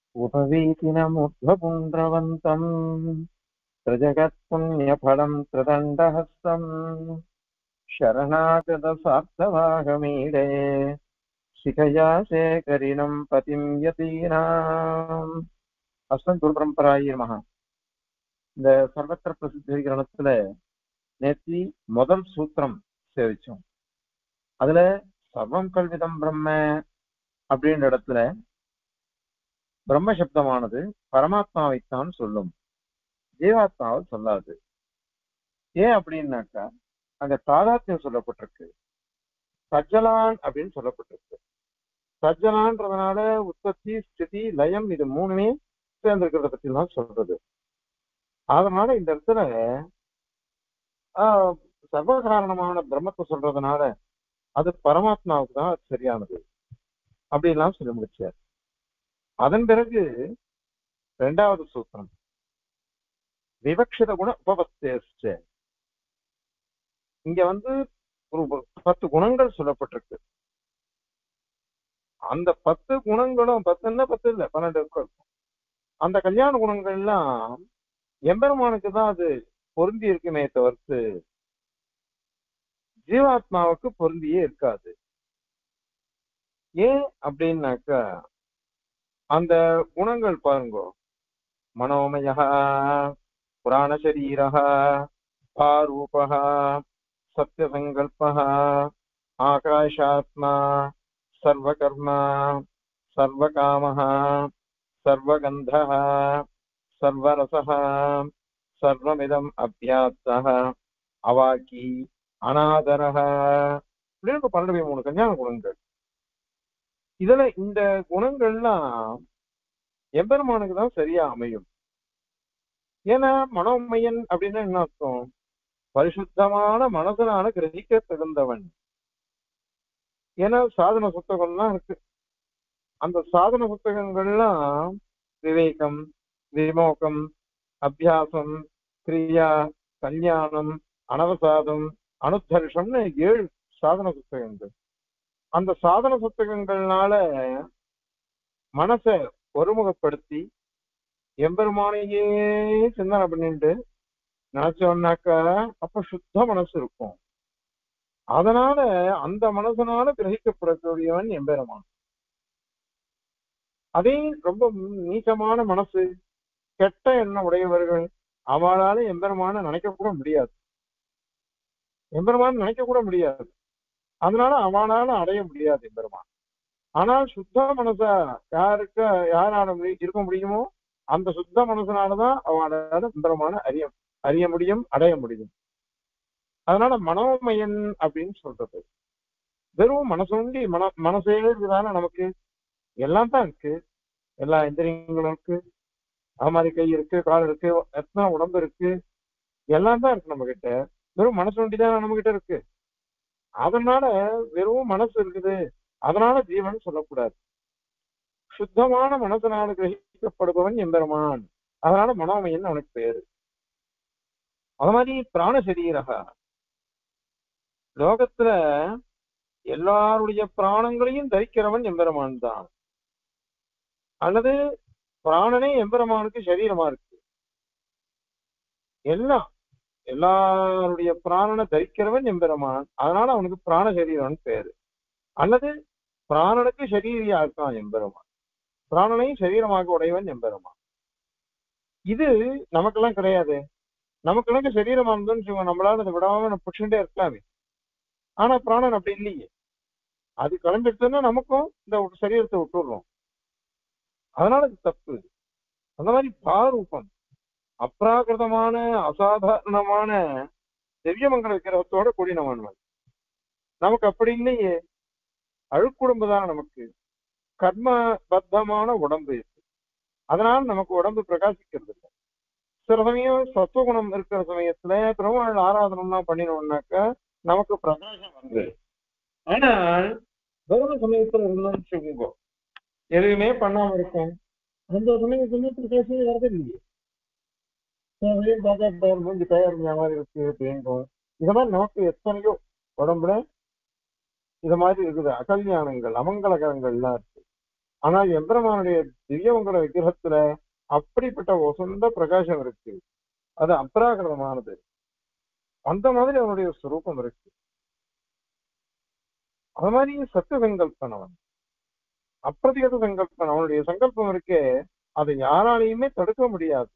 उपवीतिनमुद्ध्वपुण्ड्रवन्तम् त्रिजगत्पुण्यफलम् त्रिदण्डहस्तम् शरणागतसार्थवाहमीडे शिखया शेखरिणम् पतिम् यतीनाम् அஸ்வன் குரு பரம்பராயி மகா இந்த சர்வத்திர பிரசித்தி கிரணத்துல நேத்தி முதல் சூத்திரம் சேவிச்சோம் அதுல சர்வம் கல்விதம் பிரம்ம அப்படின்ற இடத்துல பிரம்ம சப்தமானது பரமாத்மாவைத்தான் சொல்லும் ஜீவாத்மாவை சொல்லாது ஏன் அப்படின்னாக்கா அங்க தாதாத்தியம் சொல்லப்பட்டிருக்கு சஜ்ஜலான் அப்படின்னு சொல்லப்பட்டிருக்கு சஜ்ஜலான்றதுனால உற்பத்தி ஸ்திதி லயம் இது மூணுமே சேர்ந்திருக்கிறத பத்தி தான் சொல்றது அதனால இந்த இடத்துல ஆஹ் சர்வ காரணமான பிரம்மத்தை சொல்றதுனால அது பரமாத்மாவுக்கு தான் அது சரியானது அப்படின்லாம் சொல்லி முடிச்சார் அதன் பிறகு இரண்டாவது சூத்திரம் விவக்ஷித குண உபபத்தேஷ்ட இங்க வந்து ஒரு பத்து குணங்கள் சொல்லப்பட்டிருக்கு அந்த பத்து குணங்களும் பத்துன்னா பத்து இல்ல பன்னெண்டு இருக்கும் அந்த கல்யாண குணங்கள்லாம் எம்பெருமானுக்கு தான் அது பொருந்தி இருக்குமே தவிர்த்து ஜீவாத்மாவுக்கு பொருந்தியே இருக்காது ஏன் அப்படின்னாக்கா அந்த குணங்கள் பாருங்க மனோமய புராணசரீர ஆரூப சத்தியசங்கல்ப ஆகாஷாத்மா சர்வகர்மா சர்வகாம சர்வகந்த சர்வரச சர்வமிதம் அபியாப்த அவாக்கி அநாதர இப்படின்னு பன்னெண்டு மூணு கல்யாண குணங்கள் இதுல இந்த குணங்கள்லாம் எம்பெருமானுக்கு தான் சரியா அமையும் ஏன்னா மனோமயன் அப்படின்னா என்ன அர்த்தம் பரிசுத்தமான மனசனால கிரகிக்க தகுந்தவன் ஏன்னா சாதன புத்தகம்லாம் இருக்கு அந்த சாதன புத்தகங்கள்லாம் விவேகம் விமோகம் அபியாசம் கிரியா கல்யாணம் அனவசாதம் அனுத்தர்ஷம்னு ஏழு சாதன புத்தகங்கள் அந்த சாதன புத்தகங்கள்னால மனசை ஒருமுகப்படுத்தி எம்பெருமானையே சிந்தனை பண்ணிட்டு நினைச்சோம்னாக்கா அப்ப சுத்த மனசு இருக்கும் அதனால அந்த மனசனால கிரகிக்கப்படக்கூடியவன் எம்பெருமான் அதே ரொம்ப நீச்சமான மனசு கெட்ட எண்ணம் உடையவர்கள் அவளால எம்பெருமான நினைக்க கூட முடியாது எம்பெருமான் நினைக்க கூட முடியாது அதனால அவனால அடைய முடியாது எம்பெருமான் ஆனால் சுத்த மனசா யாருக்கு யாரால இருக்க முடியுமோ அந்த சுத்த மனசனாலதான் அவனால எம்பெருமான அறிய அறிய முடியும் அடைய முடியும் அதனால மனோமயன் அப்படின்னு சொல்றது வெறும் மனசுண்டி மன மனசே இருக்குதானே நமக்கு எல்லாம் தான் இருக்கு எல்லா எந்திரியங்களும் இருக்கு அது மாதிரி கை இருக்கு கால் இருக்கு எத்தனை உடம்பு இருக்கு எல்லாம் தான் இருக்கு நம்ம கிட்ட வெறும் மனசு ஒண்டி தான் நம்ம கிட்ட இருக்கு அதனால வெறும் மனசு இருக்குது அதனால ஜீவன் சொல்லக்கூடாது சுத்தமான மனசனால கிரகிக்கப்படுபவன் எம்பெருமான் அதனால மனோமயன் அவனுக்கு பேரு அது மாதிரி பிராண சரீரகா லோகத்துல எல்லாருடைய பிராணங்களையும் தரிக்கிறவன் எம்பெருமான் தான் அல்லது பிராணனே எம்பெருமானுக்கு சரீரமா இருக்கு எல்லாம் எல்லாருடைய பிராணனை தரிக்கிறவன் எம்பெருமான் அதனால அவனுக்கு பிராண சரீரம்னு பேரு அல்லது பிராணனுக்கு சரீரியா இருக்கான் எம்பெருமான் பிராணனையும் சரீரமாக உடையவன் எம்பெருமான் இது நமக்கெல்லாம் கிடையாது நமக்கு சரீரமா இருந்தோம்னு நம்மளால அதை விடாம புடிச்சுட்டே இருக்கலாமே ஆனா பிராணன் அப்படி இல்லையே அது கிளம்பிடுச்சுன்னா நமக்கும் இந்த சரீரத்தை விட்டுடுறோம் அதனால இது தப்பு அந்த மாதிரி பாரூபம் அப்ராகிருதமான அசாதாரணமான திவ்யமங்கல விக்கிரகத்தோட கூடினவன் நமக்கு அப்படி இல்லையே அழுக்குடம்பு தான் நமக்கு கர்ம பத்தமான உடம்பு இருக்கு அதனால நமக்கு உடம்பு பிரகாசிக்கிறது இல்லை சில சமயம் சத்துவகுணம் இருக்கிற சமயத்துல பெருமாள் ஆராதனம்லாம் பண்ணினோம்னாக்கா நமக்கு பிரகாசம் வருது ஆனால் கௌரவ சமயத்துல இருந்தோம்னு சொல்லுங்க எதுவுமே பண்ணாம இருக்கும் அந்த சமயத்துல பிரகாசமே வரது இல்லையே வெளியும் பார்த்தா மூஞ்சி தயார் மாதிரி இருக்கு அப்படின்றோம் இந்த மாதிரி நமக்கு எத்தனையோ உடம்புல இது மாதிரி இருக்குது அகல்யாணங்கள் அமங்கலகரங்கள்லாம் இருக்கு ஆனா எம்பெருமானுடைய திவ்யமங்கல விக்கிரகத்துல அப்படிப்பட்ட வசந்த பிரகாசம் இருக்கு அது அப்ராகிருதமானது அந்த மாதிரி அவனுடைய ஸ்வரூபம் இருக்கு அது மாதிரி சத்திய சங்கல்பன் அவன் அப்பிரதிகத சங்கல்பன் அவனுடைய சங்கல்பம் இருக்கே அதை யாராலையுமே தடுக்க முடியாது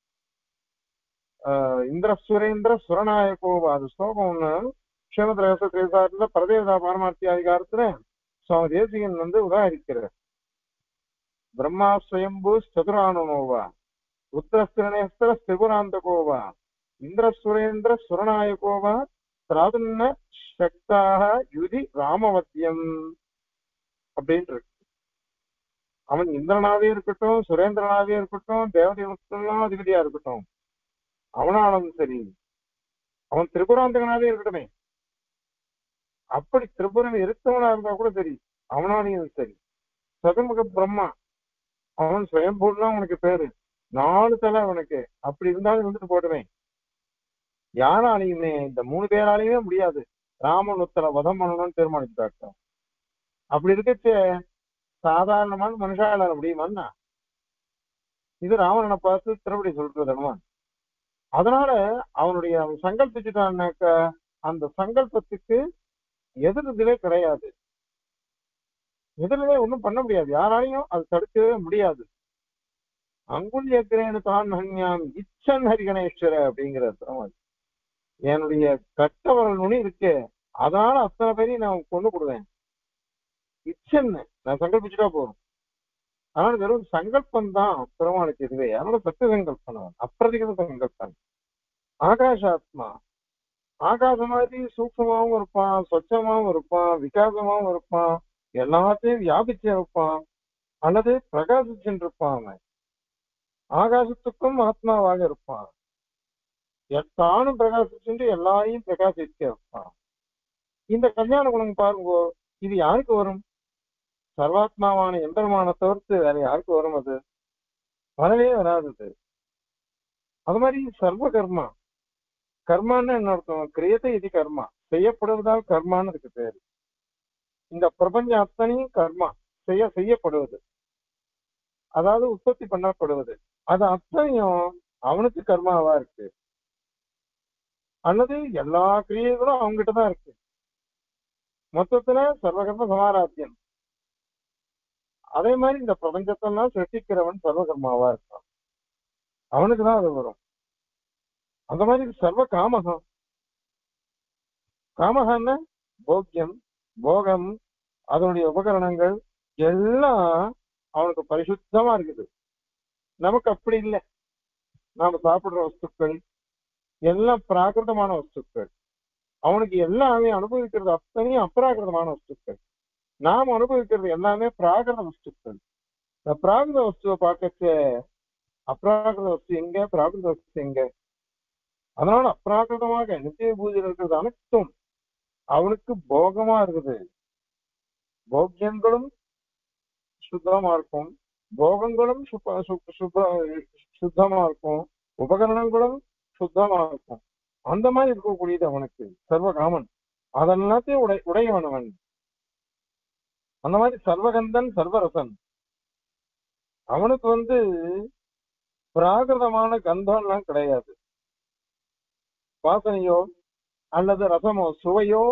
ஆஹ் இந்திர சுரேந்திர சுரநாயகோ அது ஸ்லோகம் ஒண்ணு க்ஷேமத்திரேச திரேசாரத்துல பரதேவதா பாரமார்த்தி அதிகாரத்துல சுவாமி தேசிகன் வந்து உதாரிக்கிறார் பிரம்மா ஸ்வயம்பு சதுரானுனோவா ருத்ரஸ்திரணேஸ்வர திரிபுராந்தகோவா இந்திர சுரேந்திர சுரநாயகோவா திராதுன்ன சக்தாக யுதி ராமவத்தியம் அப்படின்னு இருக்கு அவன் இந்திரனாவே இருக்கட்டும் சுரேந்திரனாவே இருக்கட்டும் தேவதைகளுக்கெல்லாம் அதிபதியா இருக்கட்டும் அவனாலும் சரி அவன் திரிபுராந்தகனாவே இருக்கட்டுமே அப்படி திரிபுரன் இருக்கவனா இருந்தா கூட சரி அவனாலையும் சரி சதுர்முக பிரம்மா அவன் சுயம்பூர்னா அவனுக்கு பேரு நாலு தலை அவனுக்கு அப்படி இருந்தாலும் வந்துட்டு போட்டுவேன் யாராலையுமே இந்த மூணு பேராலையுமே முடியாது ராமன் ஒருத்தரை வதம் பண்ணணும்னு தீர்மானிச்சுட்டாங்க அப்படி இருக்கச்சே சாதாரணமான மனுஷால முடியுமான்னா இது ராவணனை பார்த்து திருப்படி சொல்றது ஹனுமான் அதனால அவனுடைய அவன் சங்கல்பிச்சுட்டான்னாக்க அந்த சங்கல்பத்துக்கு எதிர்தலே கிடையாது எதிரிலே ஒண்ணும் பண்ண முடியாது யாராலையும் அது தடுக்கவே முடியாது அங்குல்யக்கிரேனு தான் ஹன்யாம் இச்சன் ஹரிகணேஸ்வர அப்படிங்கிற திருமால் என்னுடைய கட்டவரல் நுனி இருக்கு அதனால அத்தனை பேரையும் நான் கொண்டு கொடுவேன் இச்சன்னு நான் சங்கல்பிச்சுட்டா போதும் அதனால வெறும் சங்கல்பம் தான் பெருமாளுக்கு இதுவே அதனால சத்திய சங்கல்பம் அவன் அப்பிரதிகத சங்கல்பம் ஆகாஷாத்மா ஆகாசம் மாதிரி சூக்ஷமாவும் இருப்பான் சொச்சமாவும் இருப்பான் விகாசமாவும் இருப்பான் எல்லாத்தையும் வியாபிச்சு இருப்பான் அல்லது பிரகாசிச்சுட்டு இருப்பான் அவன் ஆகாசத்துக்கும் ஆத்மாவாக இருப்பான் எத்தானும் பிரகாசிச்சுட்டு எல்லாரையும் பிரகாசிக்க வைப்பான் இந்த கல்யாண குணம் பாருங்கோ இது யாருக்கு வரும் சர்வாத்மாவான எம்பெருமான தவிர்த்து வேற யாருக்கு வரும் அது வரவே வராது அது அது மாதிரி சர்வ கர்மா கர்மான்னு என்ன அர்த்தம் கிரியத்தை இது கர்மா செய்யப்படுவதால் கர்மான்னு இருக்கு பேரு இந்த பிரபஞ்சம் அத்தனையும் கர்மா செய்ய செய்யப்படுவது அதாவது உற்பத்தி பண்ணப்படுவது அது அத்தனையும் அவனுக்கு கர்மாவா இருக்கு அல்லது எல்லா கிரியைகளும் அவங்ககிட்ட தான் இருக்கு மொத்தத்துல சர்வகர்ம சமாராத்தியன் அதே மாதிரி இந்த பிரபஞ்சத்தெல்லாம் சிருஷ்டிக்கிறவன் சர்வகர்மாவா இருக்கான் அவனுக்கு தான் அது வரும் அந்த மாதிரி சர்வ காமகம் காமகன்னா போக்கியம் போகம் அதனுடைய உபகரணங்கள் எல்லாம் அவனுக்கு பரிசுத்தமா இருக்குது நமக்கு அப்படி இல்லை நாம சாப்பிடுற வஸ்துக்கள் எல்லாம் பிராகிருதமான வஸ்துக்கள் அவனுக்கு எல்லாமே அனுபவிக்கிறது அத்தனையும் அப்ராகிருதமான வஸ்துக்கள் நாம் அனுபவிக்கிறது எல்லாமே பிராகிருத வஸ்துக்கள் இந்த பிராகிருத வஸ்துவை பார்க்கச்ச அப்ராகிருத வஸ்து எங்க பிராகிருத வஸ்து எங்க அதனால அப்ராகிருதமாக நித்திய பூஜையில் இருக்கிறது அனைத்தும் அவனுக்கு போகமா இருக்குது போக்கியங்களும் சுத்தமா இருக்கும் போகங்களும் சுப்ப- சு- சுப்ப- சுத்தமா இருக்கும் உபகரணங்களும் சுத்தமா இருக்கும் அந்த மாதிரி இருக்கக்கூடியது அவனுக்கு சர்வகாமன் அதெல்லாத்தையும் உடை உடையவன் அவன் அந்த மாதிரி சர்வகந்தன் சர்வரசன் அவனுக்கு வந்து பிராகிருதமான கந்தம்லாம் கிடையாது வாசனையோ அல்லது ரசமோ சுவையோ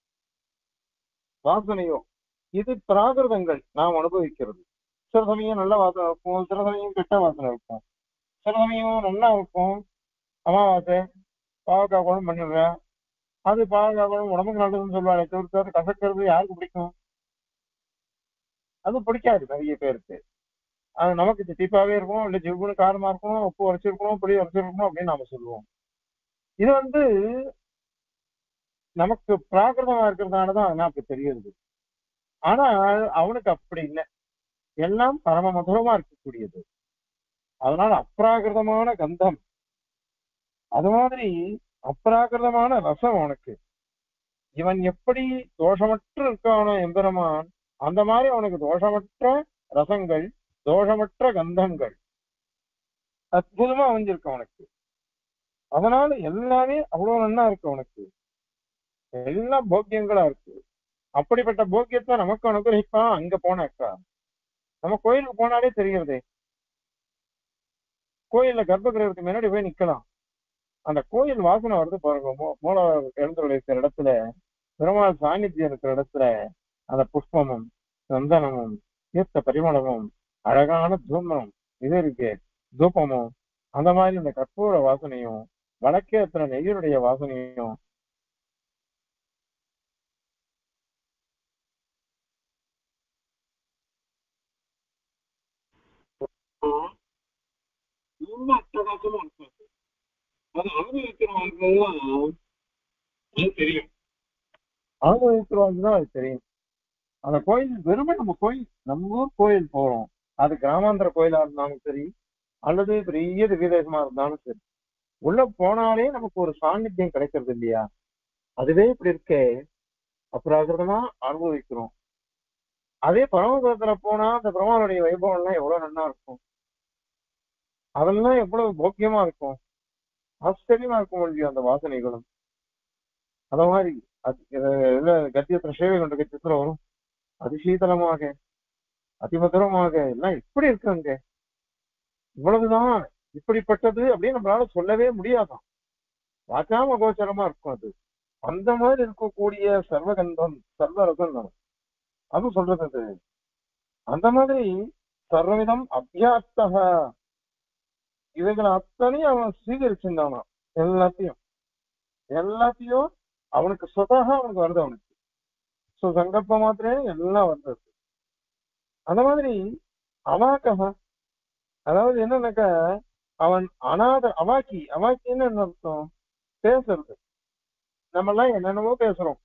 வாசனையோ இது பிராகிருதங்கள் நாம் அனுபவிக்கிறது சில சமயம் நல்ல வாசனை இருக்கும் சில சமயம் கெட்ட வாசனை இருக்கும் சில சமயம் நல்லா இருக்கும் அமாவாசை பாவக்காய் குழம்பு பண்ணிடுறேன் அது பாவக்காய் குழம்பு உடம்புக்கு நல்லதுன்னு சொல்லுவாங்க தவிர்த்து அது கசக்கிறது யாருக்கு பிடிக்கும் அது பிடிக்காது நிறைய பேருக்கு அது நமக்கு திட்டிப்பாவே இருக்கும் இல்ல ஜிவ்வுன்னு காரமா இருக்கணும் உப்பு உரைச்சிருக்கணும் புளி உரைச்சிருக்கணும் அப்படின்னு நாம சொல்லுவோம் இது வந்து நமக்கு பிராகிருதமா இருக்கிறதானதான் நமக்கு தெரியுது ஆனா அவனுக்கு அப்படி இல்லை எல்லாம் பரம மதுரமா இருக்கக்கூடியது அதனால அப்ராகிருதமான கந்தம் அது மாதிரி அப்ராகிருதமான ரசம் அவனுக்கு இவன் எப்படி தோஷமற்று இருக்கானோ எம்பெருமான் அந்த மாதிரி அவனுக்கு தோஷமற்ற ரசங்கள் தோஷமற்ற கந்தங்கள் அற்புதமா அமைஞ்சிருக்கு அவனுக்கு அதனால எல்லாமே அவ்வளவு நன்னா இருக்கு அவனுக்கு எல்லாம் போக்கியங்களா இருக்கு அப்படிப்பட்ட போக்கியத்தை நமக்கு அனுகிரகிப்பான் அங்க போனாக்கா நம்ம கோயிலுக்கு போனாலே தெரிகிறதே கோயில்ல கர்ப்ப கிரகத்துக்கு முன்னாடி போய் நிக்கலாம் அந்த கோயில் வாசனை வருது பாருங்க மூ- மூல எழுந்துள்ள இருக்கிற இடத்துல பெருமாள் சாநித்தியம் இருக்கிற இடத்துல அந்த புஷ்பமும் சந்தனமும் தீர்த்த பரிமளமும் அழகான தூமம் இது இருக்கு தூபமும் அந்த மாதிரி இந்த கற்பூர வாசனையும் வடக்கேத்துல நெய்யருடைய வாசனையும் ரொம்ப அட்டகாசமா இருக்கும் அது அனுபவிக்கிறவங்களுக்கெல்லாம் அது தெரியும் அனுபவிக்கிறவங்க தான் அது தெரியும் அந்த கோயில் வெறுமை நம்ம கோயில் நம்ம ஊர் கோயில் போறோம் அது கிராமாந்திர கோயிலா இருந்தாலும் சரி அல்லது பெரிய திவ்யதேசமா இருந்தாலும் சரி உள்ள போனாலே நமக்கு ஒரு சாநித்தியம் கிடைக்கிறது இல்லையா அதுவே இப்படி இருக்கே அப்ராகிருதமா அனுபவிக்கிறோம் அதே பரமபதத்துல போனா அந்த பெருமாளுடைய வைபவம் எல்லாம் எவ்வளவு நல்லா இருக்கும் அதெல்லாம் எவ்வளவு போக்கியமா இருக்கும் ஆச்சரியமா இருக்கும் இல்லையா அந்த வாசனைகளும் அத மாதிரி அது இது- இதுல கத்தியத்துல சேவை கொண்ட கத்தியத்துல வரும் அதிசீதளமாக அதிமதுரமாக எல்லாம் இப்படி இருக்கு அங்க இவ்வளவுதான் இப்படிப்பட்டது அப்படின்னு நம்மளால சொல்லவே முடியாதாம் வாக்காம கோச்சரமா இருக்கும் அது அந்த மாதிரி இருக்கக்கூடிய சர்வகந்தம் சர்வரசம் அது சொல்றது அது அந்த மாதிரி சர்வவிதம் அபியாஸ்தக இவைகளை அத்தனையும் அவன் சீகரிச்சிருந்தானா எல்லாத்தையும் எல்லாத்தையும் அவனுக்கு சொதாக அவனுக்கு வருது அவனுக்கு சோ சங்கல்பம் மாத்திரே எல்லாம் வந்தது அந்த மாதிரி அவாக்கக அதாவது என்னன்னாக்க அவன் அனாத அவாக்கி அவாக்கின்னு என்ன அர்த்தம் பேசுறது நம்ம எல்லாம் என்னென்னமோ பேசுறோம்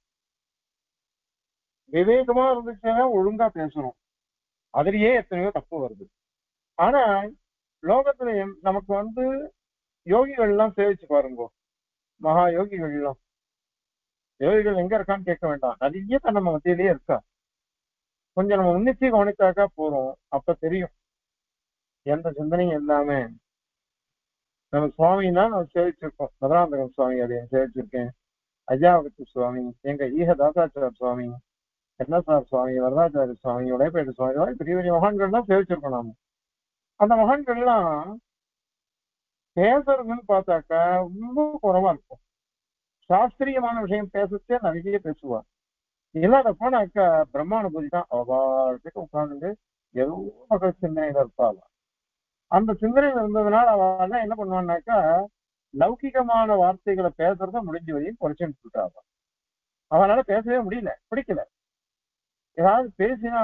விவேகமா இருந்துச்சுன்னா ஒழுங்கா பேசுறோம் அதுலயே எத்தனையோ தப்பு வருது ஆனா லோகத்துல எம்- நமக்கு வந்து யோகிகள் எல்லாம் சேவிச்சு பாருங்க மகா யோகிகள் எல்லாம் யோகிகள் எங்க இருக்கான்னு கேட்க வேண்டாம் நிறைய பேர் நம்ம மத்தியிலேயே இருக்கா கொஞ்சம் நம்ம உன்னிச்சு கவனித்தாக்கா போறோம் அப்ப தெரியும் எந்த சிந்தனையும் இல்லாம நம்ம சுவாமின்னா நம்ம சேவிச்சிருக்கோம் மதுராந்தகம் சுவாமி அதை சேவிச்சிருக்கேன் அஜாவகத்து சுவாமி எங்க ஈக தாசாச்சார சுவாமி என்எஸ்ஆர் சுவாமி வரதாச்சாரிய சுவாமி உடைப்பேட்டு சுவாமி இந்த மாதிரி பெரிய பெரிய மகான்கள்லாம் சேவிச்சிருக்கோம் நாம அந்த மகான்கள்லாம் பேசுறதுன்னு பார்த்தாக்கா ரொம்ப குறைவா இருக்கும் சாஸ்திரியமான விஷயம் பேசுறதே நிறைய பேசுவார் இல்லாத போனாக்கா பிரம்மானுபூதி தான் அவாட்டுக்கு உட்கார்ந்து ஏதோ பகல் சிந்தனையில இருப்பாள் அந்த சிந்தனையில இருந்ததுனால அவ என்ன பண்ணுவான்னாக்கா லௌகிகமான வார்த்தைகளை பேசுறத முடிஞ்ச வரையும் குறைச்சுட்டு இருக்காங்க அவனால பேசவே முடியல பிடிக்கல ஏதாவது பேசினா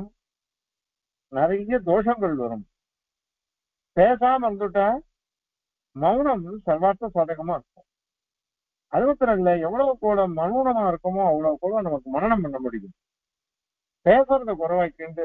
நிறைய தோஷங்கள் வரும் பேசாம இருந்துட்டா மௌனம் சர்வார்த்த சாதகமா இருக்கும் அது மாத்திரம் இல்ல எவ்வளவு கூட மௌனமா இருக்குமோ அவ்வளவு கூட நமக்கு மனனம் பண்ண முடியும் பேசுறத குறைவாக்கிண்டு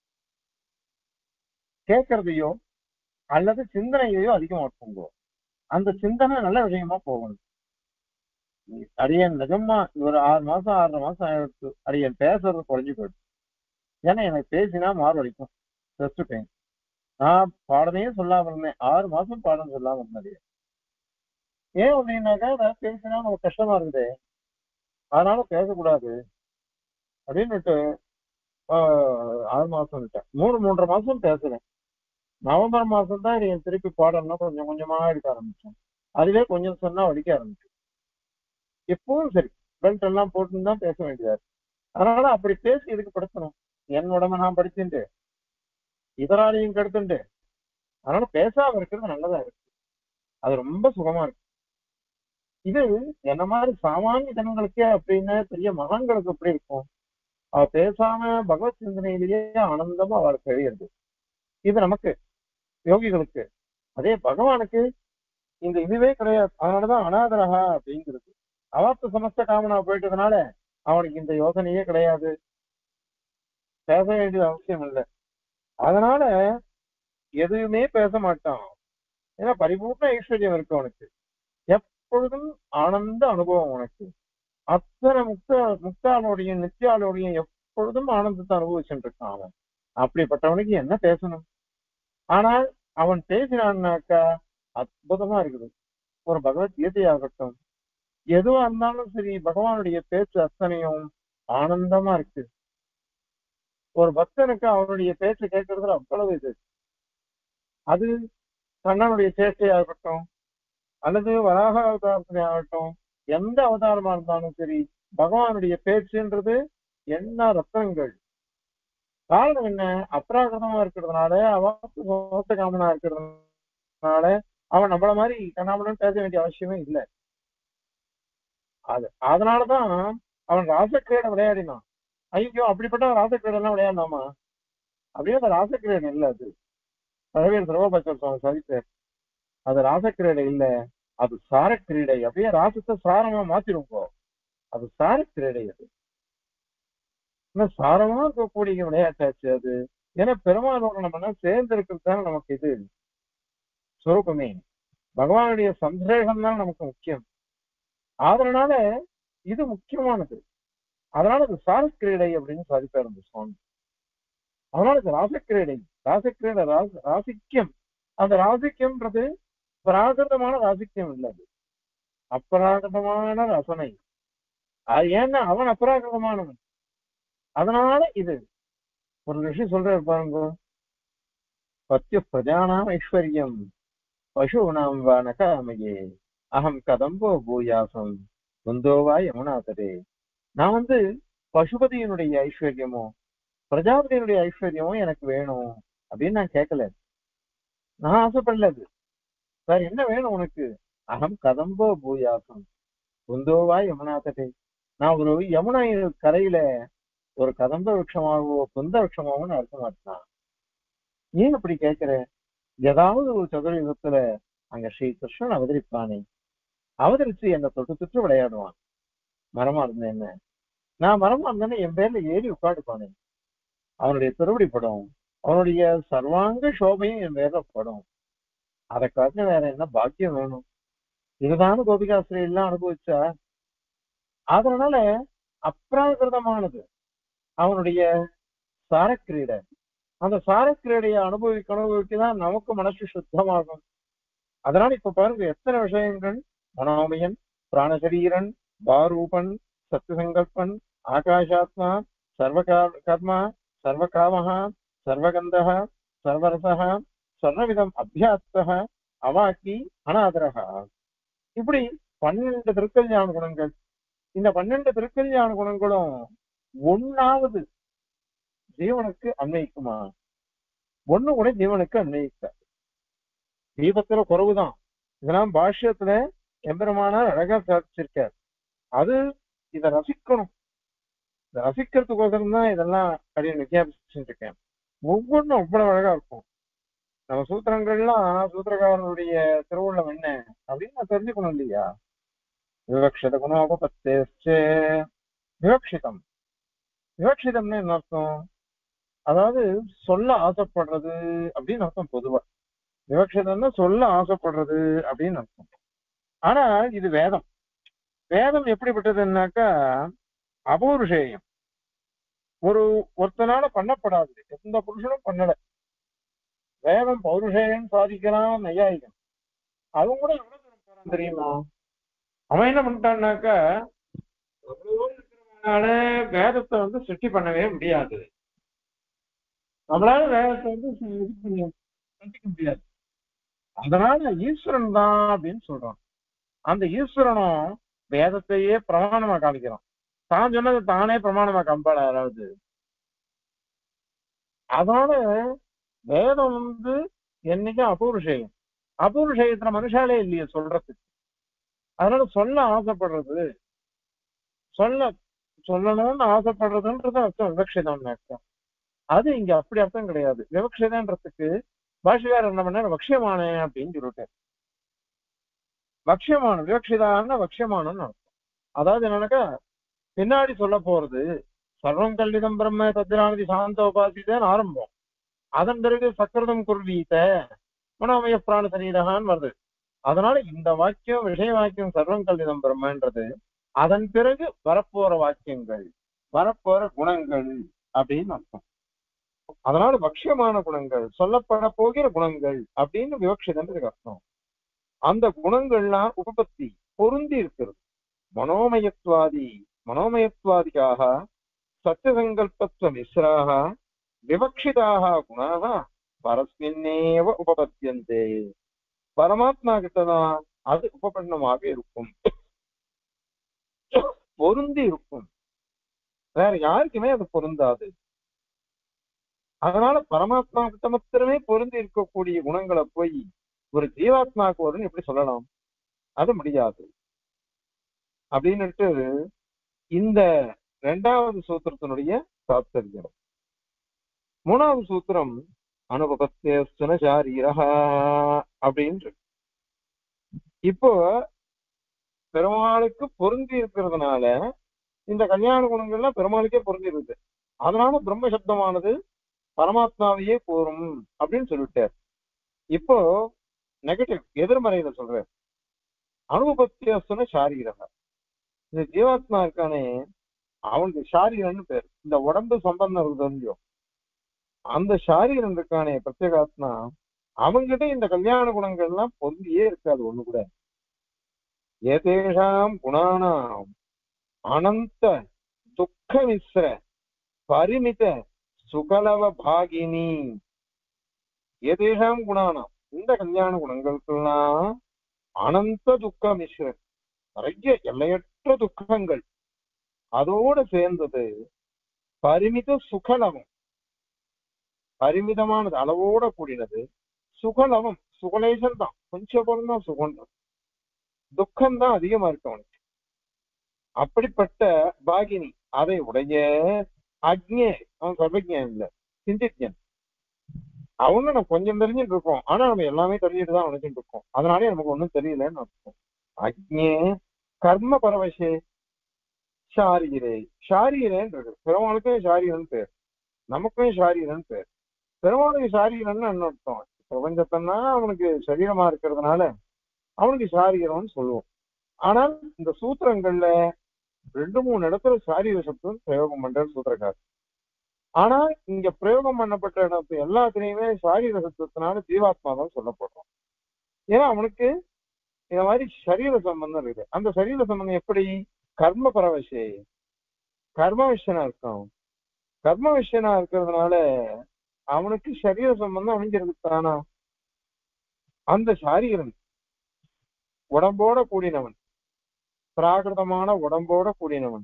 கேட்கறதையோ அல்லது சிந்தனையையோ அதிகமா இருக்குங்கோ அந்த சிந்தனை நல்ல விஷயமா போகணும் அரியன் நிஜமா ஒரு ஆறு மாசம் ஆறரை மாசம் ஆயிடுச்சு அரியன் பேசுறது குறைஞ்சு போயிடுச்சு ஏன்னா எனக்கு பேசினா மார்வடிக்கும் செஸ்ட் பெயின் நான் பாடமே சொல்லாம இருந்தேன் ஆறு மாசம் பாடம் சொல்லாம இருந்தேன் ஏன் அப்படின்னாக்கா நான் பேசினா நமக்கு கஷ்டமா இருக்குது அதனால பேசக்கூடாது அப்படின்னுட்டு ஆஹ், ஆறு மாசம் விட்டேன் மூணு மூன்றரை மாசம் பேசுறேன் நவம்பர் மாசம் தான் என் திருப்பி பாடம்லாம் கொஞ்சம் கொஞ்சமா எடுக்க ஆரம்பிச்சேன் அதுவே கொஞ்சம் சொன்னா வலிக்க ஆரம்பிச்சு எப்பவும் சரி பெல்ட் எல்லாம் போட்டு தான் பேச வேண்டியதா இருக்கு அதனால அப்படி பேசி இதுக்கு படுத்தணும் என் உடம்ப நான் படிச்சுட்டு இதராலையும் கெடுத்துண்டு அதனால பேசாம இருக்கிறது நல்லதா இருக்கு அது ரொம்ப சுகமா இருக்கு இது என்ன மாதிரி சாமானிய ஜனங்களுக்கே அப்படின்னு பெரிய மகான்களுக்கு எப்படி இருக்கும் அவ பேசாம பகவத் சிந்தனையிலேயே ஆனந்தமா அவளுக்கு எழுதியது இது நமக்கு யோகிகளுக்கு அதே பகவானுக்கு இந்த இதுவே கிடையாது அதனாலதான் அனாதரகா அப்படிங்கிறது அவாப்த சமஸ்த காமனா போயிட்டதுனால அவனுக்கு இந்த யோசனையே கிடையாது பேச வேண்டியது அவசியம் இல்லை அதனால எதுவுமே பேச மாட்டான் ஏன்னா பரிபூர்ண ஐஸ்வர்யம் இருக்கு அவனுக்கு எப்பொழுதும் ஆனந்த அனுபவம் உனக்கு அத்தனை முக்த முக்தாலோடையும் நித்தியாலோடையும் எப்பொழுதும் ஆனந்தத்தை அனுபவிச்சுட்டு இருக்கான் அவன் அப்படிப்பட்டவனுக்கு என்ன பேசணும் ஆனால் அவன் பேசினான்னாக்கா அற்புதமா இருக்குது ஒரு பகவத்கீதையாகட்டும் எதுவா இருந்தாலும் சரி பகவானுடைய பேச்சு அத்தனையும் ஆனந்தமா இருக்கு ஒரு பக்தனுக்கு அவனுடைய பேச்சு கேட்கறதுல அவ்வளவு இது அது கண்ணனுடைய சேஷ்டையா இருக்கட்டும் அல்லது வராக அவதாரத்திலே ஆகட்டும் எந்த அவதாரமா இருந்தாலும் சரி பகவானுடைய பேச்சுன்றது என்ன ரத்தனங்கள் காரணம் என்ன அப்ராகிருதமா இருக்கிறதுனால அவனுக்கு மோச காமனா இருக்கிறதுனால அவன் நம்மள மாதிரி கண்ணாமலன் பேச வேண்டிய அவசியமே இல்லை அது அதனாலதான் அவன் ராசக்கிரீடை விளையாடினான் ஐயோ அப்படிப்பட்ட ராசக்கிரீடை எல்லாம் விளையாடலாமா அப்படியே அந்த ராசக்கிரீடை இல்ல அது பழவேல் திரவபச்சர் சுவாமி சாதித்தார் அது ராசக்கிரீடை இல்ல அது சாரக்கிரீடை அப்படியே ராசத்தை சாரமா மாத்திருப்போ அது சாரக்கிரீடை அது இன்னும் சாரமா இருக்கக்கூடிய விளையாட்டாச்சு அது ஏன்னா பெருமாளோட நம்ம சேர்ந்து இருக்கிறது தானே நமக்கு இது சுரூபமே பகவானுடைய சந்தேகம் தான் நமக்கு முக்கியம் அதனால இது முக்கியமானது அதனால இது சாரக்கிரீடை அப்படின்னு சாதிப்பார் அந்த சுவாமி அதனால இது ராசக்கிரீடை ராசக்கிரீடை ராச ராசிக்கியம் அந்த ராசிக்கியம்ன்றது பிராகிருதமான ராசிக்கியம் இல்லை அது அப்ராகிருதமான ரசனை அது ஏன்னா அவன் அப்ராகிருதமானவன் அதனால இது ஒரு விஷயம் சொல்றாரு பாருங்க பத்திய பிரஜானாம் ஐஸ்வர்யம் பசுனாம் வா நகாமையே அகம் கதம்போ பூயாசம் குந்தோவா யமுனாதரே நான் வந்து பசுபதியினுடைய ஐஸ்வர்யமோ பிரஜாபதியினுடைய ஐஸ்வர்யமோ எனக்கு வேணும் அப்படின்னு நான் கேட்கல நான் ஆசைப்படல அது சார் என்ன வேணும் உனக்கு அகம் கதம்போ பூயாசம் குந்தோவா யமுனாதரே நான் ஒரு யமுனா கரையில ஒரு கதம்ப விருட்சமாகவோ குந்த விருட்சமாகவோ நான் இருக்க மாட்டேன் ஏன் இப்படி கேட்கிற ஏதாவது ஒரு சதுரயுகத்துல அங்க ஸ்ரீ கிருஷ்ணன் அவதரிப்பானே அவதரிச்சு என்னை தொட்டு தொட்டு விளையாடுவான் மரமா இருந்தேன் என்ன நான் மரமா இருந்தேன்னு என் பேர்ல ஏறி உட்காந்துப்பானே அவனுடைய திருவடி படம் அவனுடைய சர்வாங்க சோபையும் என் பேர்ல படம் அதை காட்டின வேற என்ன பாக்கியம் வேணும் இதுதான கோபிகாசிரியர் எல்லாம் அனுபவிச்சா அதனால அப்ராகிருதமானது அவனுடைய சாரக்கிரீடை அந்த சாரக்கிரீடையை அனுபவிக்க அனுபவிக்கதான் நமக்கு மனசு சுத்தமாகும் அதனால இப்ப பாருங்க எத்தனை விஷயங்கள் மனோமயன் பிராணசரீரன் பாரூபன் சத்துசங்கல்பன் ஆகாஷாத்மா சர்வ கர்மா சர்வகாமஹா சர்வகந்தः சர்வரசः சர்வவிதம் அபியாஸ்தः அவாக்கி அனாதரகா இப்படி பன்னெண்டு திருக்கல்யாண குணங்கள் இந்த பன்னெண்டு திருக்கல்யாண குணங்களும் ஒன்னாவது ஜீவனுக்கு அன்வயிக்குமா ஒண்ணு கூட ஜீவனுக்கு அன்வயிக்க தீபத்துல குறவுதான் இதெல்லாம் பாஷ்யத்துல எம்பெருமானார் அழகா சாதிச்சிருக்கார் அது இத ரசிக்கணும் இத ரசிக்கிறதுக்கோசரம் தான் இதெல்லாம் அப்படின்னு வித்தியாபிச்சுட்டு இருக்கேன் ஒவ்வொன்றும் அவ்வளவு அழகா இருக்கும் நம்ம சூத்திரங்கள்லாம் சூத்திரக்காரனுடைய திருவுள்ளம் என்ன அப்படின்னு நான் தெரிஞ்சுக்கணும் இல்லையா விவக்ஷத குணோபத்தேச்சே விவக்ஷிதம் விவக்ஷிதம்னு என்ன அர்த்தம் அதாவது சொல்ல ஆசைப்படுறது அப்படின்னு அர்த்தம் பொதுவா விவக்ஷதம்னா சொல்ல ஆசைப்படுறது அப்படின்னு அர்த்தம் ஆனா இது வேதம் வேதம் எப்படிப்பட்டதுன்னாக்கா அபௌருஷேயம் ஒரு ஒருத்தனால பண்ணப்படாது எந்த புருஷனும் பண்ணல வேதம் பௌருஷேயம் சாதிக்கலாம் நையாயிகம் அவங்க கூட எவ்வளவு தூரம் போறான் தெரியுமா அவன் என்ன பண்ணிட்டான்னாக்கா அவ்வளவோ இருக்கிறவனால வேதத்தை வந்து சிருஷ்டி பண்ணவே முடியாது நம்மளால வேதத்தை வந்து இது பண்ணி சிருஷ்டிக்க முடியாது அதனால ஈஸ்வரன் தான் அப்படின்னு சொல்றான் அந்த ஈஸ்வரனும் வேதத்தையே பிரமாணமா காமிக்கிறான் தான் சொன்னது தானே பிரமாணமா காமிப்பாள யாராவது அதனால வேதம் வந்து என்னைக்கும் அபூர்ஷயம் அபூர்ஷயத்துல மனுஷாலே இல்லையே சொல்றதுக்கு அதனால சொல்ல ஆசைப்படுறது சொல்ல சொல்லணும்னு ஆசைப்படுறதுன்றது அர்த்தம் விவக்ஷிதம்னு அர்த்தம் அது இங்க அப்படி அர்த்தம் கிடையாது விவக்ஷிதன்றதுக்கு பாஷகாரர் என்ன பண்ணார் வக்ஷியமான அப்படின்னு சொல்லிட்டார் வக்ஷியமான விவக்ஷிதான வக்ஷியமானன்னு அர்த்தம் அதாவது என்னன்னாக்கா பின்னாடி சொல்ல போறது சர்வம் கல்விதம் பிரம்ம தத்திரானதி சாந்தோபாசிதான் ஆரம்பம் அதன் பிறகு சக்கரதம் குர்வீத மனோமய பிராண சரீரகான்னு வருது அதனால இந்த வாக்கியம் விஷய வாக்கியம் சர்வம் கல்விதம் பிரம்மன்றது அதன் பிறகு வரப்போற வாக்கியங்கள் வரப்போற குணங்கள் அப்படின்னு அர்த்தம் அதனால பக்ஷியமான குணங்கள் சொல்லப்பட போகிற குணங்கள் அப்படின்னு விவக்ஷிதன்றதுக்கு அர்த்தம் அந்த குணங்கள்லாம் உபபத்தி பொருந்தி இருக்கிறது மனோமயத்வாதி மனோமயத்வாதிக்காக சத்தியசங்கல்பத்துவ மிஸ்ராக விவக்ஷிதாக குணாக பரஸ்மின்னேவ உபபத்தியந்தே பரமாத்மா கிட்டதான் அது உபபன்னமாக இருக்கும் பொருந்தி இருக்கும் வேற யாருக்குமே அது பொருந்தாது அதனால பரமாத்மா கிட்ட மாத்திரமே பொருந்தி இருக்கக்கூடிய குணங்களை போய் ஒரு ஜீவாத்மாவுக்கு வரும்னு எப்படி சொல்லலாம் அது முடியாது அப்படின்னுட்டு இந்த இரண்டாவது சூத்திரத்தினுடைய தாத்பரியம் மூணாவது சூத்திரம் அனுபவத்தேஸ்துன சாரீரகா அப்படின்னு இப்போ பெருமாளுக்கு பொருந்தி இருக்கிறதுனால இந்த கல்யாண குணங்கள்லாம் பெருமாளுக்கே பொருந்தி இருக்குது அதனால பிரம்ம சப்தமானது பரமாத்மாவையே கூறும் அப்படின்னு சொல்லிட்டார் இப்போ நெகட்டிவ் எதிர்மறையில சொல்றார் அனுபவத்தியஸ்துன சாரீரகா இந்த ஜீவாத்மா இருக்கானே அவனுக்கு ஷாரீரன்னு பேர் இந்த உடம்பு சம்பந்தம் இருக்குது இல்லையோ அந்த ஷாரீரன் இருக்கானே பிரத்யேகாத்மா அவங்கிட்ட இந்த கல்யாண குணங்கள்லாம் பொந்தியே இருக்காது ஒண்ணு கூட ஏதேஷாம் குணானாம் அனந்த துக்க மிஸ்ர பரிமித சுகலவ பாகினி ஏதேஷாம் குணானாம் இந்த கல்யாண குணங்களுக்கெல்லாம் அனந்த துக்க மிஸ்ர நிறைய எல்லையற்ற துக்கங்கள் அதோட சேர்ந்தது பரிமித சுகலவம் பரிமிதமானது அளவோட கூடினது சுகலவம் சுகலேசன் தான் கொஞ்சம் குறைந்தா சுகம் துக்கம் தான் அதிகமா இருக்கு அவனுக்கு அப்படிப்பட்ட பாகினி அதை உடைய அக்ஞே அவன் சர்வஜன் இல்ல சிந்தித்யன் அவங்க நம்ம கொஞ்சம் தெரிஞ்சுட்டு இருக்கோம் ஆனா நம்ம எல்லாமே தெரிஞ்சுட்டு தான் நினைச்சிட்டு இருக்கோம் அதனாலே நமக்கு ஒண்ணும் தெரியலன்னு அர்த்தம் அக்ஞே கர்ம பரவசே ஷாரீரே ஷாரீரேன்னு இருக்கு பெருமாளுக்கும் ஷாரீரன் பேர் நமக்கும் ஷாரீரன் பேர் பெருமாளுக்கு ஷாரீரன் என்ன அர்த்தம் பிரபஞ்சத்தன்னா அவனுக்கு சரீரமா இருக்கிறதுனால அவனுக்கு ஷாரீரம்னு சொல்லுவோம் ஆனால் இந்த சூத்திரங்கள்ல ரெண்டு மூணு இடத்துல சாரீர சப்தம் பிரயோகம் பண்ற சூத்திரக்கார் ஆனா இங்க பிரயோகம் பண்ணப்பட்ட இடத்து எல்லாத்துலயுமே சாரீர சப்தத்தினால ஜீவாத்மா தான் சொல்லப்படுறோம் ஏன்னா அவனுக்கு இந்த மாதிரி சரீர சம்பந்தம் இருக்குது அந்த சரீர சம்பந்தம் எப்படி கர்ம பரவசே கர்ம விஷயனா இருக்கும் கர்ம விஷயனா இருக்கிறதுனால அவனுக்கு சரீர சம்பந்தம் அமைஞ்சிருக்கு தானா அந்த சாரீரன் உடம்போட கூடினவன் பிராகிருதமான உடம்போட கூடினவன்